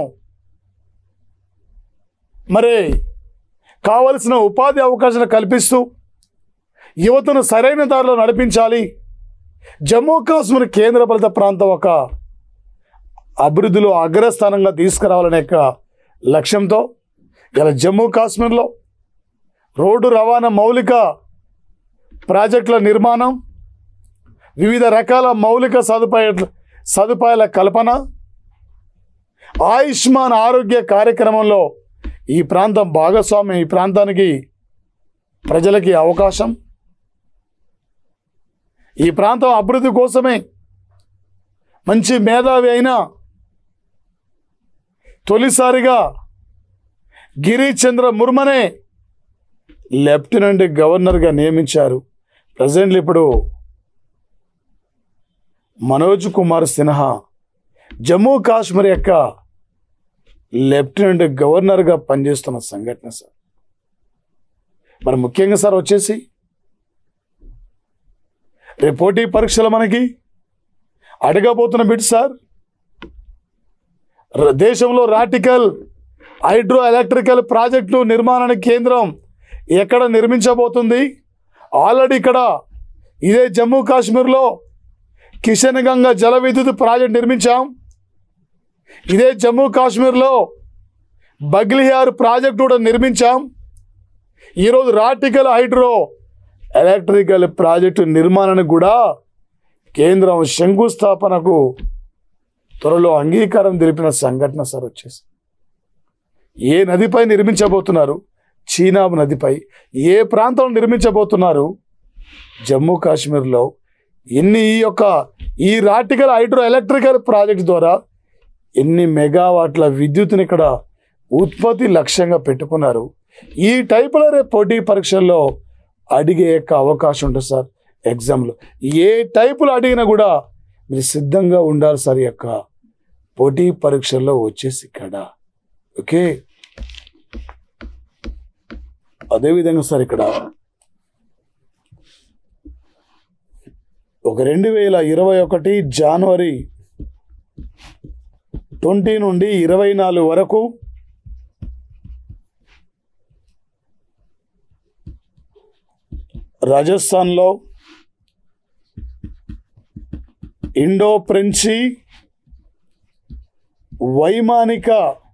మరి కావలసిన ఉపాధి అవకాశాలు కల్పిస్తూ యువతను సరైన దారిలో నడిపించాలి జమ్మూ కాశ్మీర్ కేంద్రపాలిత ప్రాంతం ఒక అభివృద్ధిలో అగ్రస్థానంగా తీసుకురావాలనే యొక్క లక్ష్యంతో ఇలా జమ్మూ కాశ్మీర్లో రోడ్డు రవాణా మౌలిక ప్రాజెక్టుల నిర్మాణం వివిధ రకాల మౌలిక సదుపాయ సదుపాయాల కల్పన ఆయుష్మాన్ ఆరోగ్య కార్యక్రమంలో ఈ ప్రాంతం భాగస్వామ్యం ఈ ప్రాంతానికి ప్రజలకి అవకాశం ఈ ప్రాంతం అభివృద్ధి కోసమే మంచి మేధావి అయిన తొలిసారిగా గిరిచంద్ర ముర్మనే లెఫ్టినెంట్ గవర్నర్గా నియమించారు ప్రజెంట్లు ఇప్పుడు మనోజ్ కుమార్ సిన్హా జమ్మూ కాశ్మీర్ యొక్క లెఫ్టినెంట్ గవర్నర్గా పనిచేస్తున్న సంఘటన సార్ మరి ముఖ్యంగా సార్ వచ్చేసి రేపు పోటీ పరీక్షలు మనకి అడగబోతున్న బిట్ సార్ ర- దేశంలో రాటికల్ హైడ్రో ఎలక్ట్రికల్ ప్రాజెక్టు నిర్మాణానికి కేంద్రం ఎక్కడ నిర్మించబోతుంది ఆల్రెడీ ఇక్కడ ఇదే జమ్మూ కాశ్మీర్లో కిషన్ గంగా జల విద్యుత్ ప్రాజెక్ట్ నిర్మించాం ఇదే జమ్మూ కాశ్మీర్లో బగ్లిహార్ ప్రాజెక్ట్ కూడా నిర్మించాం ఈరోజు రాటికల్ హైడ్రో ఎలక్ట్రికల్ ప్రాజెక్టు నిర్మాణానికి కూడా కేంద్రం శంకుస్థాపనకు త్వరలో అంగీకారం తెలిపిన సంఘటన సార్ వచ్చేసి ఏ నదిపై నిర్మించబోతున్నారు చీనాబ్ నదిపై ఏ ప్రాంతంలో నిర్మించబోతున్నారు జమ్మూ కాశ్మీర్లో ఎన్ని ఈ యొక్క ఈ రాటికల్ హైడ్రో ఎలక్ట్రికల్ ప్రాజెక్ట్ ద్వారా ఎన్ని మెగావాట్ల విద్యుత్తుని ఇక్కడ ఉత్పత్తి లక్ష్యంగా పెట్టుకున్నారు ఈ టైపులో రేపు పోటీ పరీక్షల్లో అడిగే యొక్క అవకాశం ఉంటుంది సార్ ఎగ్జామ్లో ఏ టైపులో అడిగినా కూడా మీరు సిద్ధంగా ఉండాలి సార్ ఈ యొక్క పోటీ పరీక్షల్లో వచ్చేసి ఇక్కడ ఓకే అదేవిధంగా సార్ ఇక్కడ ఒక రెండు వేల ఇరవై ఒకటి జనవరి ట్వంటీ నుండి ఇరవై నాలుగు వరకు రాజస్థాన్లో ఇండో ఫ్రెంచి వైమానిక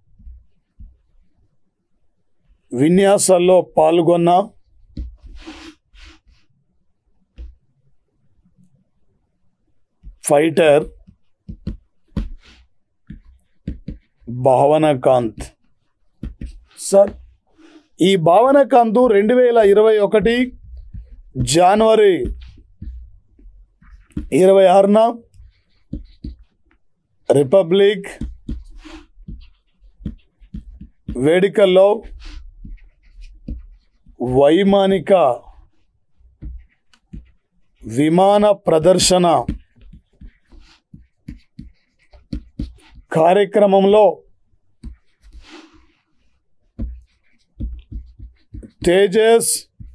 విన్యాసాల్లో పాల్గొన్న ఫైటర్ భావనకాంత్ సార్ ఈ భావనకాంత్ రెండు వేల ఇరవై ఒకటి జనవరి ఇరవై ఆరున రిపబ్లిక్ వేడుకల్లో వైమానిక విమాన ప్రదర్శన కార్యక్రమంలో తేజస్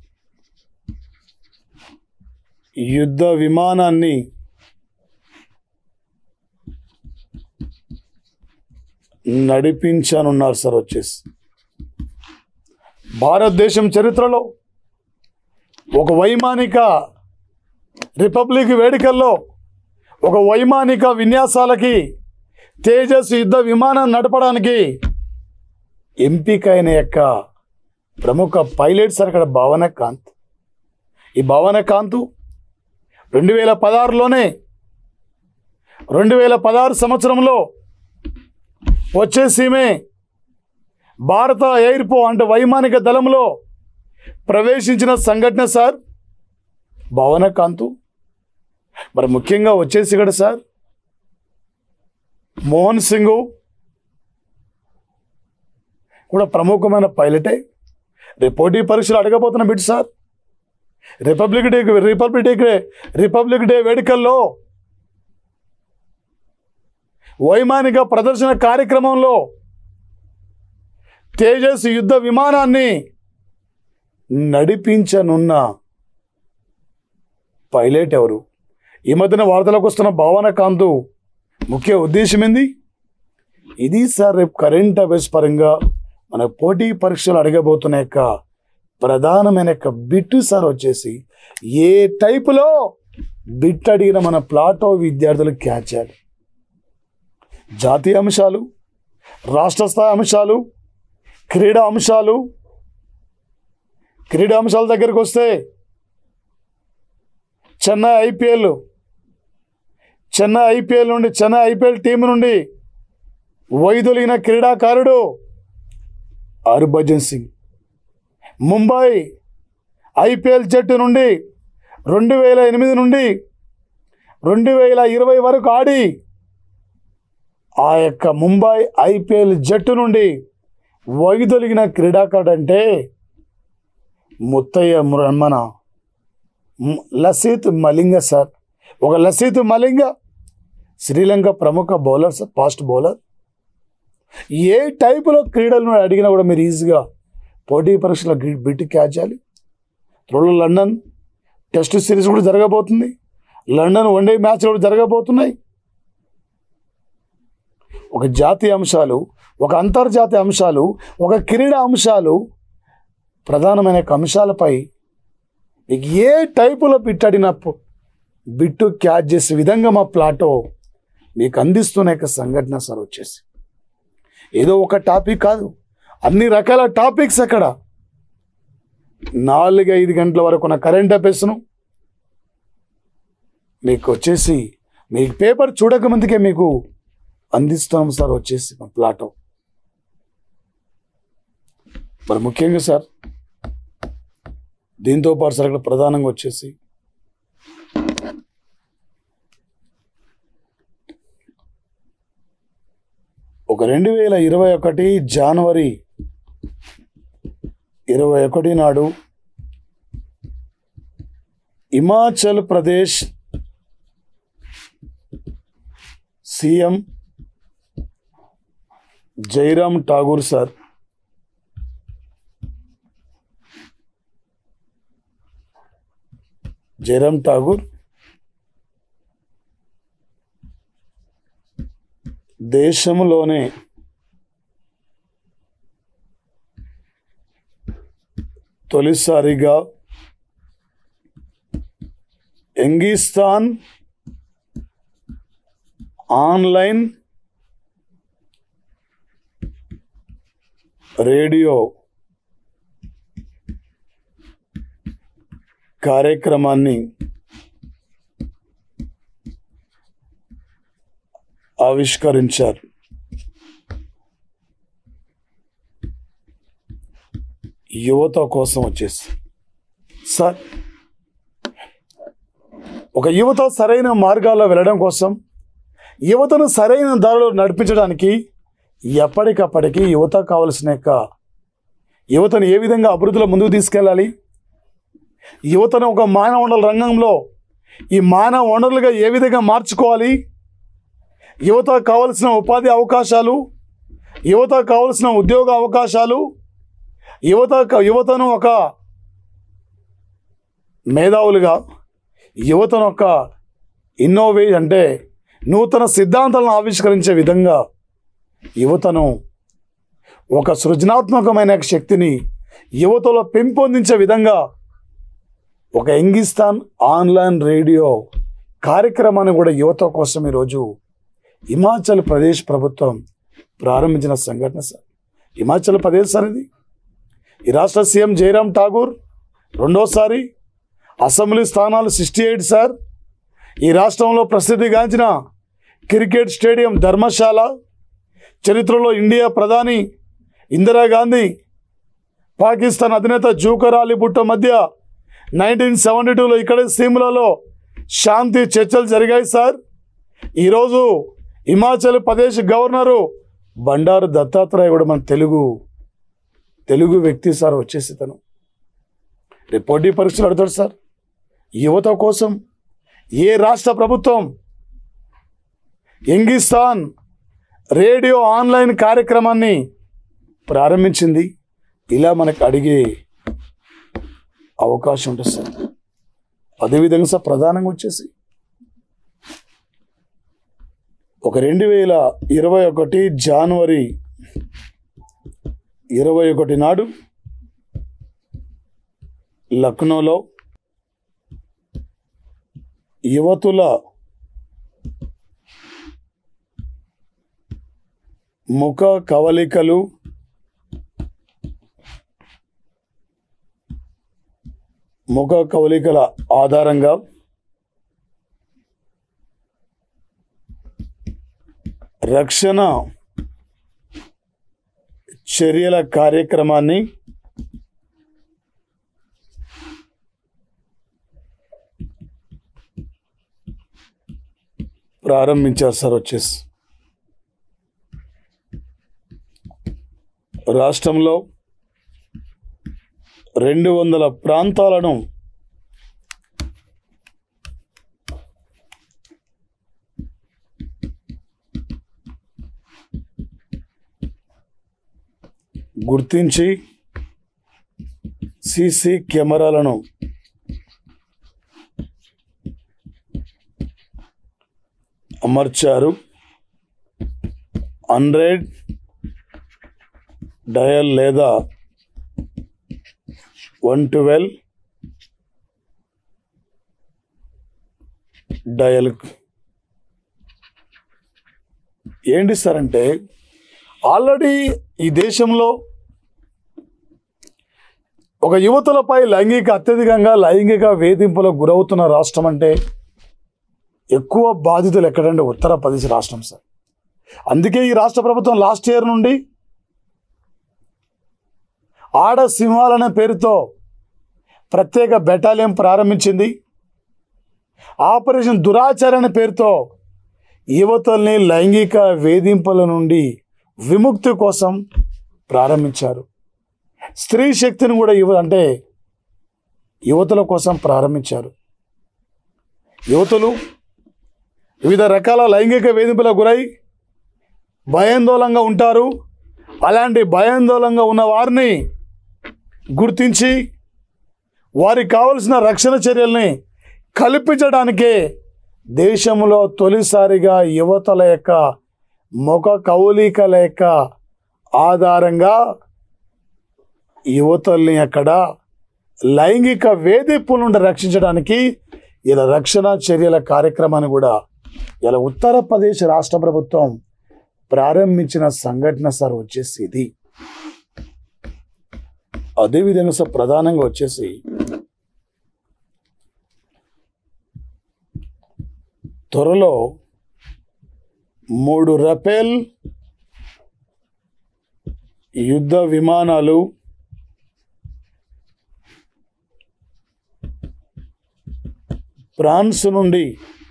యుద్ధ విమానాన్ని నడిపించనున్నారు సార్ వచ్చేసి భారతదేశం చరిత్రలో ఒక వైమానిక రిపబ్లిక్ వేడుకల్లో ఒక వైమానిక విన్యాసాలకి తేజస్ యుద్ధ విమానం నడపడానికి ఎంపికైన యొక్క ప్రముఖ పైలట్ సార్ ఇక్కడ భావన కాంత్ ఈ భావన కాంత్ రెండు వేల పదహారులోనే రెండు వేల పదహారు సంవత్సరంలో వచ్చేసీమే భారత ఎయిర్పో అంటే వైమానిక దళంలో ప్రవేశించిన సంఘటన సార్ భావన కాంతు మరి ముఖ్యంగా వచ్చేసి ఇక్కడ సార్ మోహన్ సింగ్ కూడా ప్రముఖమైన పైలటే రేపు పోటీ పరీక్షలు అడగబోతున్న bit sir republic day republic day republic day వేడుకల్లో వైమానిక ప్రదర్శన కార్యక్రమంలో తేజస్ యుద్ధ విమానాన్ని నడిపించనున్న పైలట్ ఎవరు ఈ మధ్యన వార్తలకు వస్తున్న భావన కాంతు ముఖ్య ఉద్దేశం ఏంది ఇది సార్ రేపు కరెంట్ అఫైర్స్ పరంగా మన పోటీ పరీక్షలు అడగబోతున్న యొక్క ప్రధానమైన యొక్క బిట్ సార్ వచ్చేసి ఏ టైపులో బిట్ అడిగిన మన ప్లాటో విద్యార్థులు క్యాచ్ చేయాలి జాతీయ అంశాలు రాష్ట్ర స్థాయి అంశాలు క్రీడా అంశాలు క్రీడా అంశాల దగ్గరికి వస్తే చెన్నై ఐపీఎల్ చెన్నై ఐపీఎల్ నుండి చెన్నై ఐపీఎల్ టీం నుండి వైదొలిగిన క్రీడాకారుడు హర్భజన్ సింగ్ ముంబై ఐపీఎల్ జట్టు నుండి రెండు వేల ఎనిమిది నుండి రెండు వేల ఇరవై వరకు ఆడి ఆ యొక్క ముంబై ఐపీఎల్ జట్టు నుండి వైదొలిగిన క్రీడాకారుడు అంటే ముత్తయ్య ము- మన మ్- లసిత్ మలింగ సార్ ఒక లసిత్ మలింగ శ్రీలంక ప్రముఖ బౌలర్ సార్ ఫాస్ట్ బౌలర్ ఏ టైపులో క్రీడలను అడిగినా కూడా మీరు ఈజీగా పోటీ పరీక్షలో గి- బిట్ క్యాచ్ చేయాలి త్వరలో లండన్ టెస్ట్ సిరీస్ కూడా జరగబోతుంది లండన్ వన్డే మ్యాచ్లు కూడా జరగబోతున్నాయి ఒక జాతీయ అంశాలు ఒక అంతర్జాతీయ అంశాలు ఒక క్రీడా అంశాలు ప్రధానమైన యొక్క అంశాలపై మీకు ఏ టైపులో బిట్టడిన బిట్టు క్యాచ్ చేసే విధంగా మా ప్లాటో మీకు అందిస్తున్న యొక్క సంఘటన సార్ వచ్చేసి ఏదో ఒక టాపిక్ కాదు అన్ని రకాల టాపిక్స్ అక్కడ నాలుగు ఐదు గంటల వరకు ఉన్న కరెంట్ అఫైర్స్ను మీకు వచ్చేసి మీకు పేపర్ చూడకముందుకే మీకు అందిస్తున్నాం సార్ వచ్చేసి మా ప్లాటో మరి ముఖ్యంగా సార్ దీంతో పాటు సార్ అక్కడ ప్రధానంగా వచ్చేసి ఒక రెండు వేల ఇరవై ఒకటి జనవరి ఇరవై ఒకటి నాడు హిమాచల్ ప్రదేశ్ సీఎం జైరామ్ ఠాగూర్ సార్ జయరామ్ ఠాగూర్ దేశంలోనే తొలిసారిగా ఎంగిస్తాన్ ఆన్లైన్ రేడియో కార్యక్రమాన్ని ఆవిష్కరించారు యువత కోసం వచ్చేసి సార్ ఒక యువత సరైన మార్గాల్లో వెళ్ళడం కోసం యువతను సరైన దారిలో నడిపించడానికి ఎప్పటికప్పటికి యువత కావలసిన యొక్క యువతను ఏ విధంగా అభివృద్ధిలో ముందుకు తీసుకెళ్ళాలి యువతను ఒక మానవ వనరుల రంగంలో ఈ మానవ వనరులుగా ఏ విధంగా మార్చుకోవాలి యువత కావలసిన ఉపాధి అవకాశాలు యువత కావలసిన ఉద్యోగ అవకాశాలు యువత యువతను ఒక మేధావులుగా యువతను ఒక ఇన్నోవే అంటే నూతన సిద్ధాంతాలను ఆవిష్కరించే విధంగా యువతను ఒక సృజనాత్మకమైన శక్తిని యువతలో పెంపొందించే విధంగా ఒక ఎంగిస్తాన్ ఆన్లైన్ రేడియో కార్యక్రమాన్ని కూడా యువత కోసం ఈరోజు హిమాచల్ ప్రదేశ్ ప్రభుత్వం ప్రారంభించిన సంఘటన సార్ హిమాచల్ ప్రదేశ్ సార్ ఇది ఈ రాష్ట్ర సీఎం జయరామ్ ఠాగూర్ రెండోసారి అసెంబ్లీ స్థానాలు సిక్స్టీ ఎయిట్ సార్ ఈ రాష్ట్రంలో ప్రసిద్ధిగాంచిన క్రికెట్ స్టేడియం ధర్మశాల చరిత్రలో ఇండియా ప్రధాని ఇందిరాగాంధీ పాకిస్తాన్ అధినేత జూకర్ అలీ భుట్టో మధ్య నైన్టీన్ సెవెంటీ టూలో ఇక్కడే సీములలో శాంతి చర్చలు జరిగాయి సార్ ఈరోజు హిమాచల్ ప్రదేశ్ గవర్నరు బండారు దత్తాత్రేయ కూడా మన తెలుగు తెలుగు వ్యక్తి సార్ వచ్చేసి తను రేపు పోటీ పరీక్షలు అడుగుతాడు సార్ యువత కోసం ఏ రాష్ట్ర ప్రభుత్వం ఎంగిస్తాన్ రేడియో ఆన్లైన్ కార్యక్రమాన్ని ప్రారంభించింది ఇలా మనకు అడిగే అవకాశం ఉంటుంది సార్ అదేవిధంగా సార్ ప్రధానంగా వచ్చేసి ఒక రెండు వేల ఇరవై ఒకటి జనవరి ఇరవై ఒకటి నాడు లక్నోలో యువతుల ముఖ కవలికలు ముఖ కవలికల ఆధారంగా రక్షణ చర్యల కార్యక్రమాన్ని ప్రారంభించారు సార్ వచ్చేసి రాష్ట్రంలో రెండు వందల ప్రాంతాలను గుర్తించి సీసీ కెమెరాలను అమర్చారు హండ్రెడ్ డయల్ లేదా వన్ ట్వెల్వ్ డయల్ ఏంటి సార్ అంటే ఆల్రెడీ ఈ దేశంలో ఒక యువతులపై లైంగిక అత్యధికంగా లైంగిక వేధింపులకు గురవుతున్న రాష్ట్రం అంటే ఎక్కువ బాధితులు ఎక్కడంటే ఉత్తరప్రదేశ్ రాష్ట్రం సార్ అందుకే ఈ రాష్ట్ర ప్రభుత్వం లాస్ట్ ఇయర్ నుండి ఆడ సింహాలనే పేరుతో ప్రత్యేక బెటాలియం ప్రారంభించింది ఆపరేషన్ దురాచార అనే పేరుతో యువతల్ని లైంగిక వేధింపుల నుండి విముక్తి కోసం ప్రారంభించారు స్త్రీ శక్తిని కూడా యువ అంటే యువతుల కోసం ప్రారంభించారు యువతులు వివిధ రకాల లైంగిక వేధింపులకు గురై భయాందోళనగా ఉంటారు అలాంటి భయాందోళనగా ఉన్న వారిని గుర్తించి వారికి కావలసిన రక్షణ చర్యల్ని కల్పించడానికే దేశంలో తొలిసారిగా యువతల యొక్క ముఖ కౌలికల యొక్క ఆధారంగా యువతల్ని అక్కడ లైంగిక వేధింపుల నుండి రక్షించడానికి ఇలా రక్షణ చర్యల కార్యక్రమాన్ని కూడా ఇలా ఉత్తరప్రదేశ్ రాష్ట్ర ప్రభుత్వం ప్రారంభించిన సంఘటన సార్ వచ్చేసి ఇది అదేవిధంగా సార్ ప్రధానంగా వచ్చేసి త్వరలో మూడు రఫేల్ యుద్ధ విమానాలు ఫ్రాన్స్ నుండి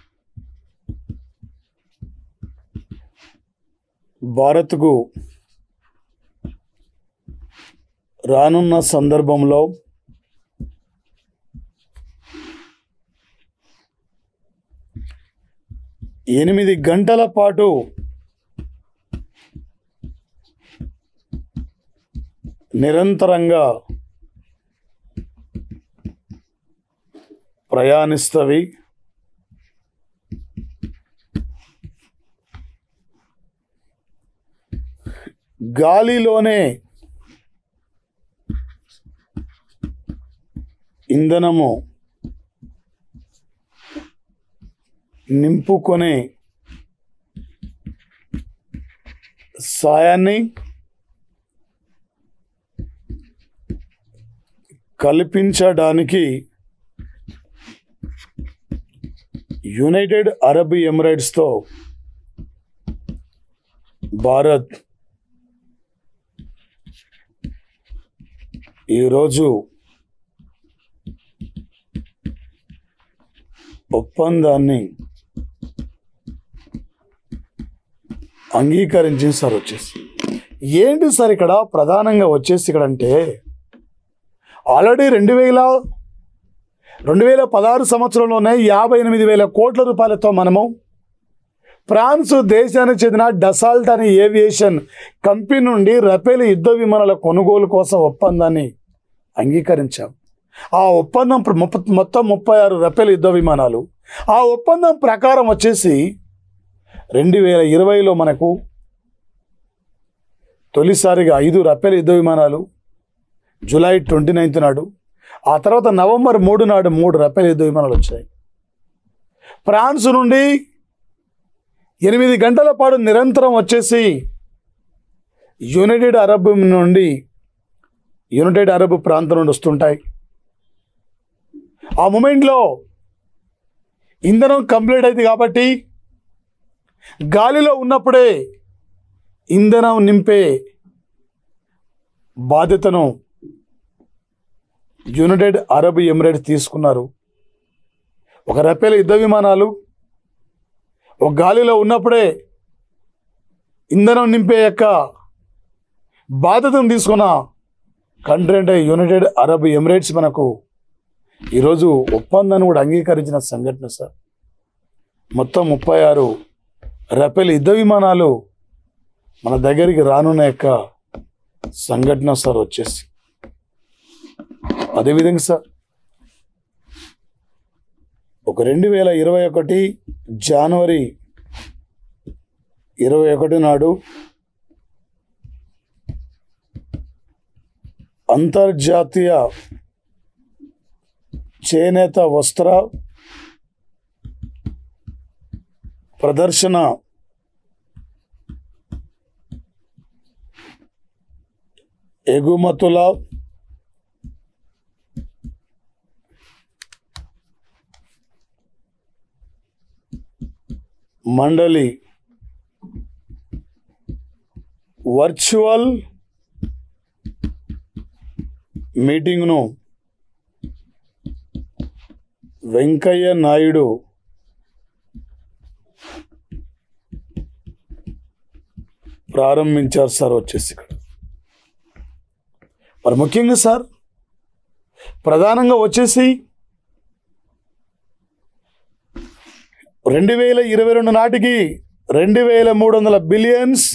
భారత్కు రానున్న సందర్భంలో ఎనిమిది గంటల పాటు నిరంతరంగా ప్రయాణిస్తవి గాలిలోనే ఇంధనము నింపుకొనే సాయాన్ని కల్పించడానికి యునైటెడ్ అరబ్ ఎమిరేట్స్తో భారత్ ఈరోజు ఒప్పందాన్ని అంగీకరించింది సార్ వచ్చేసి ఏంటి సార్ ఇక్కడ ప్రధానంగా వచ్చేసి ఇక్కడ అంటే ఆల్రెడీ రెండు వేల రెండు వేల పదహారు సంవత్సరంలోనే యాభై ఎనిమిది వేల కోట్ల రూపాయలతో మనము ఫ్రాన్స్ దేశానికి చెందిన డసాల్ట్ అనే ఏవియేషన్ కంపెనీ నుండి రఫేల్ యుద్ధ విమానాల కొనుగోలు కోసం ఒప్పందాన్ని అంగీకరించాం ఆ ఒప్పందం ప్ర- ముప్ప- మొత్తం ముప్పై ఆరు రఫేల్ యుద్ధ విమానాలు ఆ ఒప్పందం ప్రకారం వచ్చేసి రెండు వేల ఇరవైలో మనకు తొలిసారిగా ఐదు రఫేల్ యుద్ధ విమానాలు జూలై ట్వంటీ నైన్త్ నాడు ఆ తర్వాత నవంబర్ మూడు నాడు మూడు రఫేల్ యుద్ధ విమానాలు వచ్చాయి ఫ్రాన్స్ నుండి ఎనిమిది గంటల పాటు నిరంతరం వచ్చేసి యునైటెడ్ అరబ్ నుండి యునైటెడ్ అరబ్ ప్రాంతం నుండి వస్తుంటాయి ఆ మూమెంట్లో ఇంధనం కంప్లీట్ అయింది కాబట్టి గాలిలో ఉన్నప్పుడే ఇంధనం నింపే బాధ్యతను యునైటెడ్ అరబ్ ఎమిరేట్స్ తీసుకున్నారు ఒక రఫేల్ యుద్ధ విమానాలు ఒక గాలిలో ఉన్నప్పుడే ఇంధనం నింపే యొక్క బాధ్యతను తీసుకున్న కంట్రీ అంటే యునైటెడ్ అరబ్ ఎమిరేట్స్ మనకు ఈరోజు ఒప్పందాన్ని కూడా అంగీకరించిన సంఘటన సార్ మొత్తం ముప్పై ఆరు రఫేల్ యుద్ధ విమానాలు మన దగ్గరికి రానున్న యొక్క సంఘటన సార్ వచ్చేసి అదేవిధంగా సార్ ఒక రెండు వేల ఇరవై ఒకటి జనవరి ఇరవై ఒకటి నాడు అంతర్జాతీయ చేనేత వస్త్ర ప్రదర్శన ఎగుమతుల మండలి వర్చువల్ మీటింగ్ను వెంకయ్య నాయుడు ప్రారంభించారు సార్ వచ్చేసి ఇక్కడ మరి ముఖ్యంగా సార్ ప్రధానంగా వచ్చేసి రెండు వేల ఇరవై రెండు నాటికి రెండు వేల మూడు వందల బిలియన్స్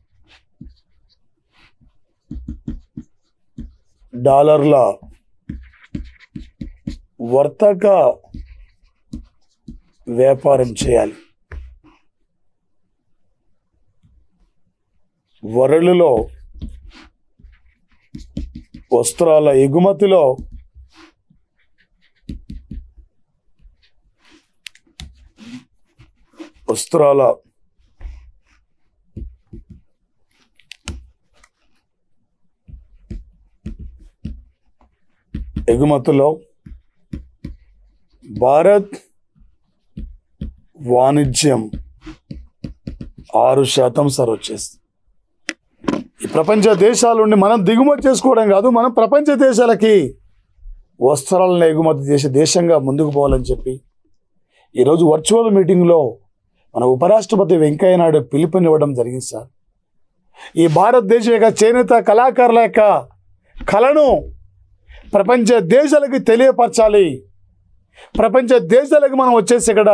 డాలర్ల వర్తక వ్యాపారం చేయాలి వరలులో వస్త్రాల ఎగుమతిలో వస్త్రాల ఎగుమతుల్లో భారత్ వాణిజ్యం ఆరు శాతం సార్ వచ్చేసి ఈ ప్రపంచ దేశాల నుండి మనం దిగుమతి చేసుకోవడం కాదు మనం ప్రపంచ దేశాలకి వస్త్రాలను ఎగుమతి చేసే దేశంగా ముందుకు పోవాలని చెప్పి ఈరోజు వర్చువల్ మీటింగ్లో మన ఉపరాష్ట్రపతి వెంకయ్య నాయుడు పిలుపునివ్వడం జరిగింది సార్ ఈ భారతదేశం యొక్క చేనేత కళాకారుల యొక్క కళను ప్రపంచ దేశాలకి తెలియపరచాలి ప్రపంచ దేశాలకు మనం వచ్చేసి ఇక్కడ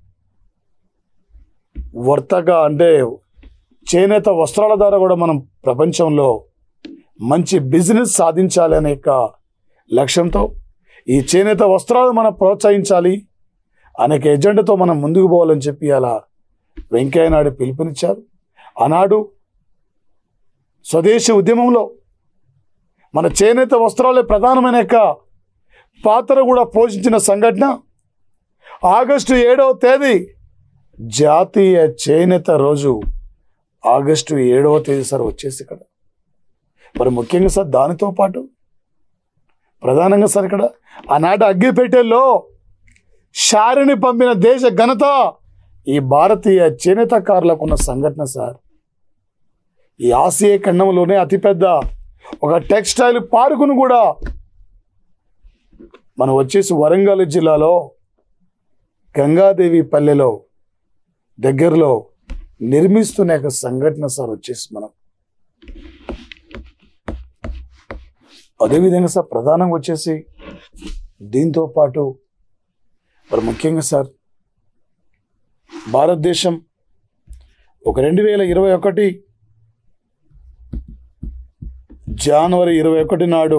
వర్తక అంటే చేనేత వస్త్రాల ద్వారా కూడా మనం ప్రపంచంలో మంచి బిజినెస్ సాధించాలి అనే యొక్క లక్ష్యంతో ఈ చేనేత వస్త్రాలు మనం ప్రోత్సహించాలి అనేక ఎజెండాతో మనం ముందుకు పోవాలని చెప్పి అలా వెంకయ్య నాయుడు పిలుపునిచ్చారు ఆనాడు స్వదేశీ ఉద్యమంలో మన చేనేత వస్త్రాలే ప్రధానమైన యొక్క పాత్ర కూడా పోషించిన సంఘటన ఆగస్టు ఏడవ తేదీ జాతీయ చేనేత రోజు ఆగస్టు ఏడవ తేదీ సార్ వచ్చేసి ఇక్కడ మరి ముఖ్యంగా సార్ దానితో పాటు ప్రధానంగా సార్ ఇక్కడ ఆనాటి అగ్గిపెట్టెల్లో షారిని పంపిన దేశ ఘనత ఈ భారతీయ చేనేతకారులకు ఉన్న సంఘటన సార్ ఈ ఆసియా ఖండంలోనే అతిపెద్ద ఒక టెక్స్టైల్ పార్కును కూడా మనం వచ్చేసి వరంగల్ జిల్లాలో గంగాదేవి పల్లెలో దగ్గరలో నిర్మిస్తున్న యొక్క సంఘటన సార్ వచ్చేసి మనం అదేవిధంగా సార్ ప్రధానంగా వచ్చేసి దీంతో పాటు మరి ముఖ్యంగా సార్ భారతదేశం ఒక రెండు వేల ఇరవై ఒకటి జనవరి ఇరవై ఒకటి నాడు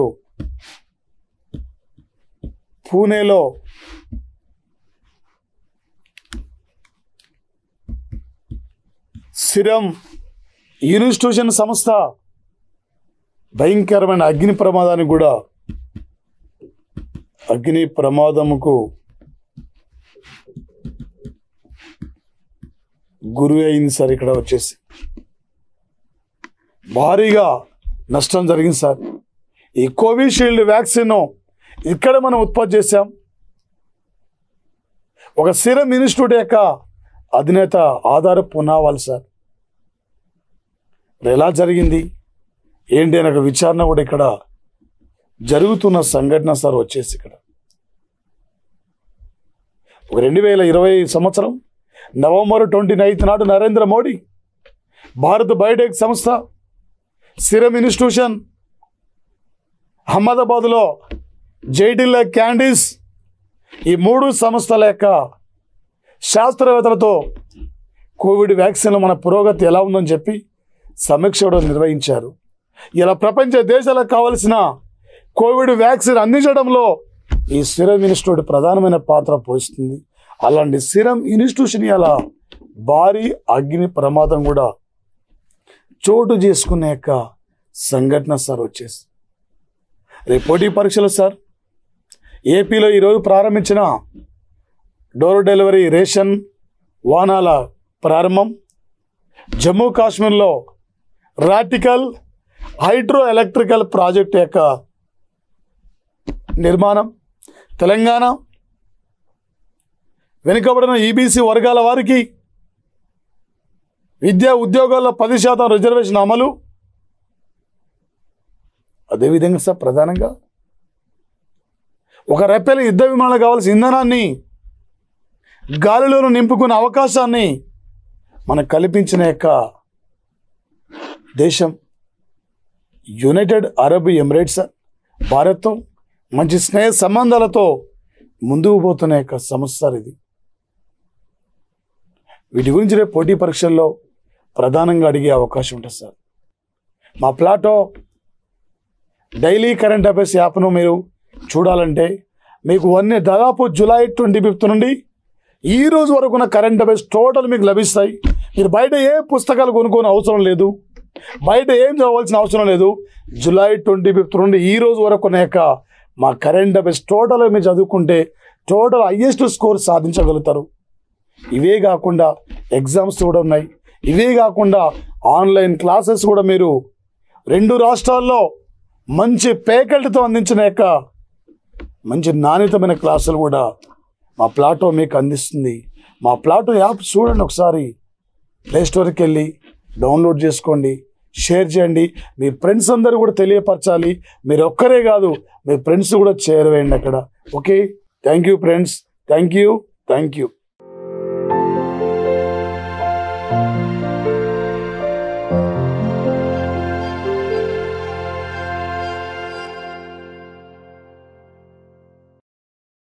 పూణేలో సిరం ఇన్స్టిట్యూషన్ సంస్థ భయంకరమైన అగ్ని ప్రమాదానికి కూడా అగ్ని ప్రమాదముకు గురి అయింది సార్ ఇక్కడ వచ్చేసి భారీగా నష్టం జరిగింది సార్ ఈ కోవిషీల్డ్ వ్యాక్సిన్ ఇక్కడ మనం ఉత్పత్తి చేశాం ఒక సిరం ఇన్స్టిట్యూట్ యొక్క అధినేత ఆధార పునావాలి సార్ మరి ఎలా జరిగింది ఏంటి అనే ఒక విచారణ కూడా ఇక్కడ జరుగుతున్న సంఘటన సార్ వచ్చేసి ఇక్కడ ఒక రెండు వేల ఇరవై సంవత్సరం నవంబర్ ట్వంటీ నైన్త్ నాడు నరేంద్ర మోడీ భారత్ బయోటెక్ సంస్థ సిరం ఇన్స్టిట్యూషన్ అహ్మదాబాద్లో జైటిల్లా క్యాండీస్ ఈ మూడు సంస్థల యొక్క శాస్త్రవేత్తలతో కోవిడ్ వ్యాక్సిన్లో మన పురోగతి ఎలా ఉందని చెప్పి సమీక్ష కూడా నిర్వహించారు ఇలా ప్రపంచ దేశాలకు కావలసిన కోవిడ్ వ్యాక్సిన్ అందించడంలో ఈ సిరం ఇన్స్టిట్యూట్ ప్రధానమైన పాత్ర పోషిస్తుంది అలాంటి సిరం ఇన్స్టిట్యూషన్ ఇలా భారీ అగ్ని ప్రమాదం కూడా చోటు చేసుకునే యొక్క సంఘటన సార్ వచ్చేసి రేపు పోటీ పరీక్షలు సార్ ఏపీలో ఈరోజు ప్రారంభించిన డోర్ డెలివరీ రేషన్ వాహనాల ప్రారంభం జమ్మూ కాశ్మీర్లో రాటికల్ హైడ్రో ఎలక్ట్రికల్ ప్రాజెక్ట్ యొక్క నిర్మాణం తెలంగాణ వెనుకబడిన ఈబీసీ వర్గాల వారికి విద్యా ఉద్యోగాల్లో పది శాతం రిజర్వేషన్ అమలు అదేవిధంగా సార్ ప్రధానంగా ఒక రెప్పెల యుద్ధ విమానాలు కావాల్సిన ఇంధనాన్ని గాలిలోను నింపుకునే అవకాశాన్ని మనకు కల్పించిన యొక్క దేశం యునైటెడ్ అరబ్ ఎమిరేట్స్ భారత్తో మంచి స్నేహ సంబంధాలతో ముందుకు పోతున్న యొక్క సంస్థ సార్ ఇది వీటి గురించి రేపు పోటీ పరీక్షల్లో ప్రధానంగా అడిగే అవకాశం ఉంటుంది సార్ మా ప్లాటో డైలీ కరెంట్ అఫైర్స్ యాప్ను మీరు చూడాలంటే మీకు వన్ దాదాపు జూలై ట్వంటీ ఫిఫ్త్ నుండి ఈ రోజు వరకు ఉన్న కరెంట్ అఫైర్స్ టోటల్ మీకు లభిస్తాయి మీరు బయట ఏ పుస్తకాలు కొనుక్కోని అవసరం లేదు బయట ఏం చదవాల్సిన అవసరం లేదు జూలై ట్వంటీ ఫిఫ్త్ నుండి ఈ రోజు వరకు ఉన్న యొక్క మా కరెంట్ అఫైర్స్ టోటల్ మీరు చదువుకుంటే టోటల్ హయ్యెస్ట్ స్కోర్ సాధించగలుగుతారు ఇవే కాకుండా ఎగ్జామ్స్ కూడా ఉన్నాయి ఇవే కాకుండా ఆన్లైన్ క్లాసెస్ కూడా మీరు రెండు రాష్ట్రాల్లో మంచి ఫ్యాకల్టీతో అందించిన యొక్క మంచి నాణ్యతమైన క్లాసులు కూడా మా ప్లాటో మీకు అందిస్తుంది మా ప్లాటో యాప్ చూడండి ఒకసారి ప్లే స్టోర్కి వెళ్ళి డౌన్లోడ్ చేసుకోండి షేర్ చేయండి మీ ఫ్రెండ్స్ అందరూ కూడా తెలియపరచాలి మీరు ఒక్కరే కాదు మీ ఫ్రెండ్స్ కూడా చేరవేయండి అక్కడ okay thank you friends thank you thank you